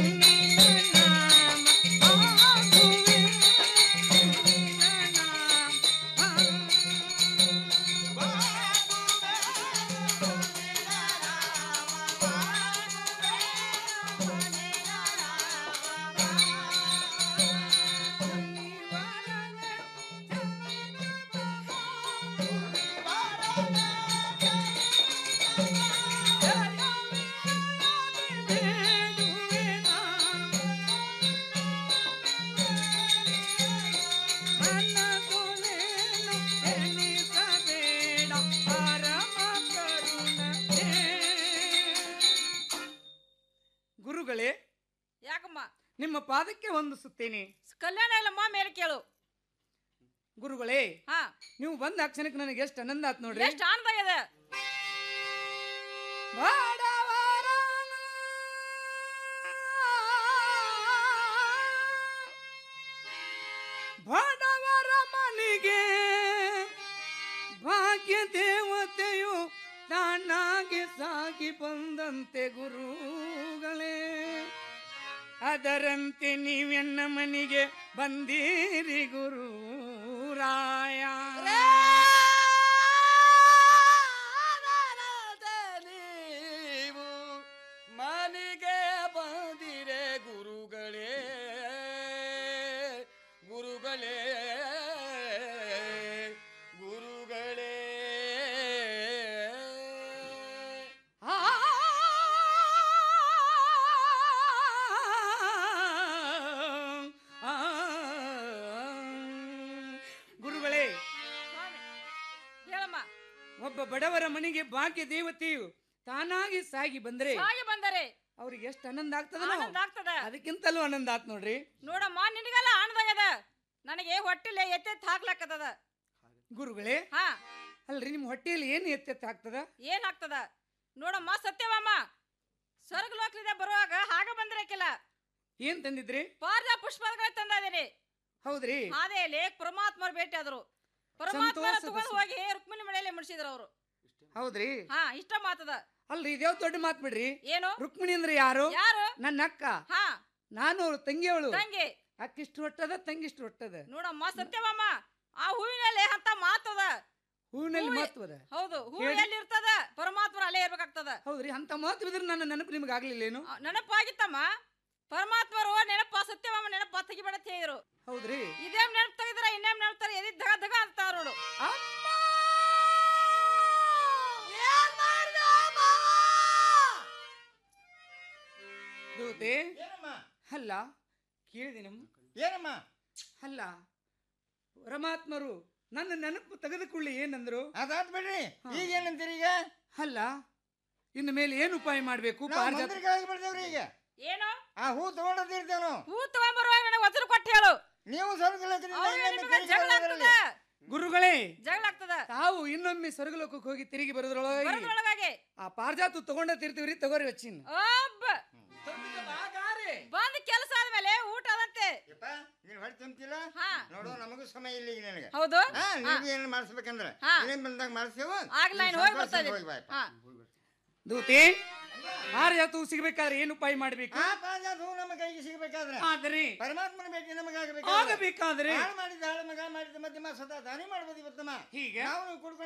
ಗುರುಗಳೇ ಯಾಕಮ್ಮ ನಿಮ್ಮ ಪಾದಕ್ಕೆ ಹೊಂದಿಸುತ್ತೇನೆ ಕಲ್ಯಾಣ ಇಲ್ಲಮ್ಮ ಮೇಲೆ ಕೇಳು ಗುರುಗಳೇ ಹಾ ನೀವು ಬಂದ ಆ ಕ್ಷಣಕ್ಕೆ ನನಗೆ ಎಷ್ಟು ಆನಂದ ಆತ್ ನೋಡ್ರಿ ಎಷ್ಟು ಆನಂದ ಇದೆ ಬಡವರ ಮನೆಗೆ ಭಾಗ್ಯ ದೇವತೆಯು ತಾನಾಗಿ ಸಾಗಿ ಬಂದಂತೆ ಗುರುಗಳೇ ಅದರಂತೆ ನೀವೆನ್ನ ಮನೆಗೆ ಬಂದೀರಿ ಗುರು ರಾಯ ನೀವು ಮನೆಗೆ ಬಂದಿರೆ ಗುರುಗಳೇ ಗುರುಗಳೇ ಗುರುಗಳೇ ಗುರುಗಳೇ ಹೇಳಮ್ಮ ಒಬ್ಬ ಬಡವರ ಮನೆಗೆ ಭಾಗ್ಯ ದೇವತೆಯು ತಾನಾಗಿ ಸಾಗಿ ಬಂದ್ರೆ ಹಾಗೆ ಬಂದರೆ ಅವ್ರಿಗೆ ಎಷ್ಟು ಆನಂದ ಆಗ್ತದ ಆನಂದ ಆಗ್ತದ ಅದಕ್ಕಿಂತಲೂ ಆನಂದ ಆತ್ ನೋಡ್ರಿ ನೋಡಮ್ಮ ನಿನಗೆಲ್ಲ ಆನಂದ ಆಗ್ಯದ ನನಗೆ ಹೊಟ್ಟಿಲೆ ಎತ್ತೆತ್ ಹಾಕ್ಲಕ್ಕದ ಗುರುಗಳೇ ಹಾ ಅಲ್ರಿ ನಿಮ್ ಹೊಟ್ಟೆಯಲ್ಲಿ ಏನ್ ಎತ್ತೆತ್ತ ಆಗ್ತದ ಏನ್ ಆಗ್ತದ ನೋಡಮ್ಮ ಸತ್ಯವಾಮ ಸ್ವರ್ಗ ಲೋಕದಿಂದ ಬರುವಾಗ ಹಾಗ ಬಂದಿರಕ್ಕಿಲ್ಲ ಏನ್ ತಂದಿದ್ರಿ ಪಾರ್ಜ ಪುಷ್ಪಗಳ ತಂದಿದ್ದೀನಿ ಹೌದ್ರಿ ಹಾದೇಲಿ ಪರಮಾತ್ಮರು ಭೇಟಿ ಆದ್ರು ಪರಮಾತ್ಮ ಸಂತೋಷದ ತಗೊಂಡು ಸುದ್ದಿ. ಹೋಗಿ ರುಕ್ಮಿಣಿ ಮಳೆಯಲ್ಲಿ ಮುಡಿಸಿದ್ರು ಅವರು ಹೌದ್ರಿ ಹಾ ಇಷ್ಟ ಮಾತದ ಅಲ್ರಿ ಇದ್ಯಾವ ದೊಡ್ಡ ಮಾತ್ ಬಿಡ್ರಿ ಏನು ರುಕ್ಮಿಣಿ ಅಂದ್ರೆ ಯಾರು ಯಾರು ನನ್ನ ಅಕ್ಕ ಹಾ ನಾನು ಅವಳು ತಂಗಿಯವಳು ತಂಗಿ ಅಕ್ಕಿಷ್ಟು ಹೊಟ್ಟದ ತಂಗಿಷ್ಟು ಹೊಟ್ಟದ ನೋಡಮ್ಮ ಸತ್ಯವಾಮ ಆ ಹೂವಿನಲ್ಲಿ ಅಂತ ಮಾತದ ಹೂವಿನಲ್ಲಿ ಹೂವಿ- ಮಹತ್ವದ ಹೌದು ಹೂ ಹೇಳಿ. ಎಲ್ಲಿ ಇರ್ತದ ಪರಮಾತ್ಮರು ಅಲ್ಲೇ ಇರ್ಬೇಕಾಗ್ತದ ಹೌದ್ರಿ ಅಂತ ಮಹತ್ವ ಇದ್ರೆ ನನ್ನ ನೆನಪು ನಿಮ್ಗೆ ಆಗ್ಲಿಲ್ಲೇನು ಆ, ನೆನಪಾಗಿತ್ತಮ್ಮ ಪರಮಾತ್ಮರು ನೆನಪ ಸತ್ಯವಾಮ ನೆನಪ ತೆಗಿಬೇಡ ಹೇಳಿದ್ರು ಹೌದ್ರಿ ಇದೇಮ್ ನೆನಪು ತೆಗಿದ್ರ ಇನ್ನೇಮ್ ನೆನಪ್ತಾರೆ ಎದಿ ದಗ ದಗ ಅಂತಾರ ನೋಡು ದೂತೆ ಏನಮ್ಮ ಅಲ್ಲ ಕೇಳಿದಿನಮ್ಮ ಏನಮ್ಮ ಅಲ್ಲ ಪರಮಾತ್ಮರು ನನ್ನ ನೆನಪು ತೆಗೆದುಕೊಳ್ಳಿ ಏನಂದ್ರು ಅದಾತ್ ಬಿಡ್ರಿ ಈಗ ಏನಂತೀರಿ ಈಗ ಅಲ್ಲ ಇನ್ನು ಮೇಲೆ ಏನು ಉಪಾಯ ಮಾಡ್ಬೇಕು ನಾವು ಪಾರಿಜಾತ- ಮಂದಿರಕ್ಕೆ ಹೋಗಿ ಬಿಡ್ತೇವ್ರಿ ಈಗ ಏನು ಆ ಹೂ ತಗೊಂಡಿರ್ತೇವ್ ನಾವು ಹೂ ತಗೊಂಬರುವಾಗ ನನಗೆ ವಚನ ಕೊಟ್ಟು ಹೇಳು ನೀವು ಸ್ವರ್ಗ ಲೋಕದಿಂದ ಅವ್ರಿಗೆ ಇನ್ನೊಮ್ಮೆ ನಿಮಗೆ ತಿರುಗಿ ಜಗಳ ಬರೋದ್ರಲ್ಲಿ. ಆಗ್ತದ ಗುರುಗಳೇ ಜಗಳ ಆಗ್ತದ ತಾವು ಇನ್ನೊಮ್ಮೆ ಸ್ವರ್ಗಲೋಕಕ್ಕೆ ಹೋಗಿ ತಿರುಗಿ ಬರೋದ್ರೊಳಗೆ ಬರೋದ್ರೊಳಗಾಗಿ ಆ ಪಾರಿಜಾತ ತಗೊಂಡ ತಿರ್ತೀವ್ರಿ ತಗೋರಿ ವಚ್ಚಿನ್ ಒಬ್ಬ ಬಂದ್ ಕೆಲಸ ಆದ್ಮೇಲೆ ಊಟ ಅದಂತೆ ನೀನ್ ಹೊಟ್ಟೆ ತುಂಬ್ತಿಲ್ಲ ಹಾ. ನೋಡು ನಮಗೂ ಸಮಯ ಇಲ್ಲ ಈಗ ನನಗೆ ಹೌದು? ಹಾ ಹಾ. ನೀವು ಏನು ಮಾಡಿಸ್ಬೇಕಂದ್ರೆ ಹಾ. ಏನೇನ್ ಬಂದಾಗ ಮಾಡಿಸ್ತೇವೆ ಆಗ್ಲಾ ಇನ್ನು ಹೋಗಿ ಬರ್ತಾ ಇದೀವಿ. ಹಾ. ದೂತಿ ಪಾರಿಜಾತವು ಸಿಗ್ಬೇಕಾದ್ರೆ ಏನು ಉಪಾಯ ಮಾಡ್ಬೇಕು ಆ ಪಾರಿಜಾತ ಹೂ ನಮ್ಮ ಕೈಗೆ ಸಿಗಬೇಕಾದ್ರೆ ಆದ್ರೆ ಪರಮಾತ್ಮನ ಭೇಟಿ ನಮಗಾಗಬೇಕು ಆಗಬೇಕಾದ್ರೆ ಹಾಳು ಮಾಡಿದ ಹಾಳು ಮಗ ಮಾಡಿದ ಮಧ್ಯಮ ಸದಾ ದಾನಿ ಮಾಡ್ಬೋದು ಇವತ್ತಮ್ಮ ಹೀಗೆ ನಾವು ಕುಡ್ಕೊಂಡು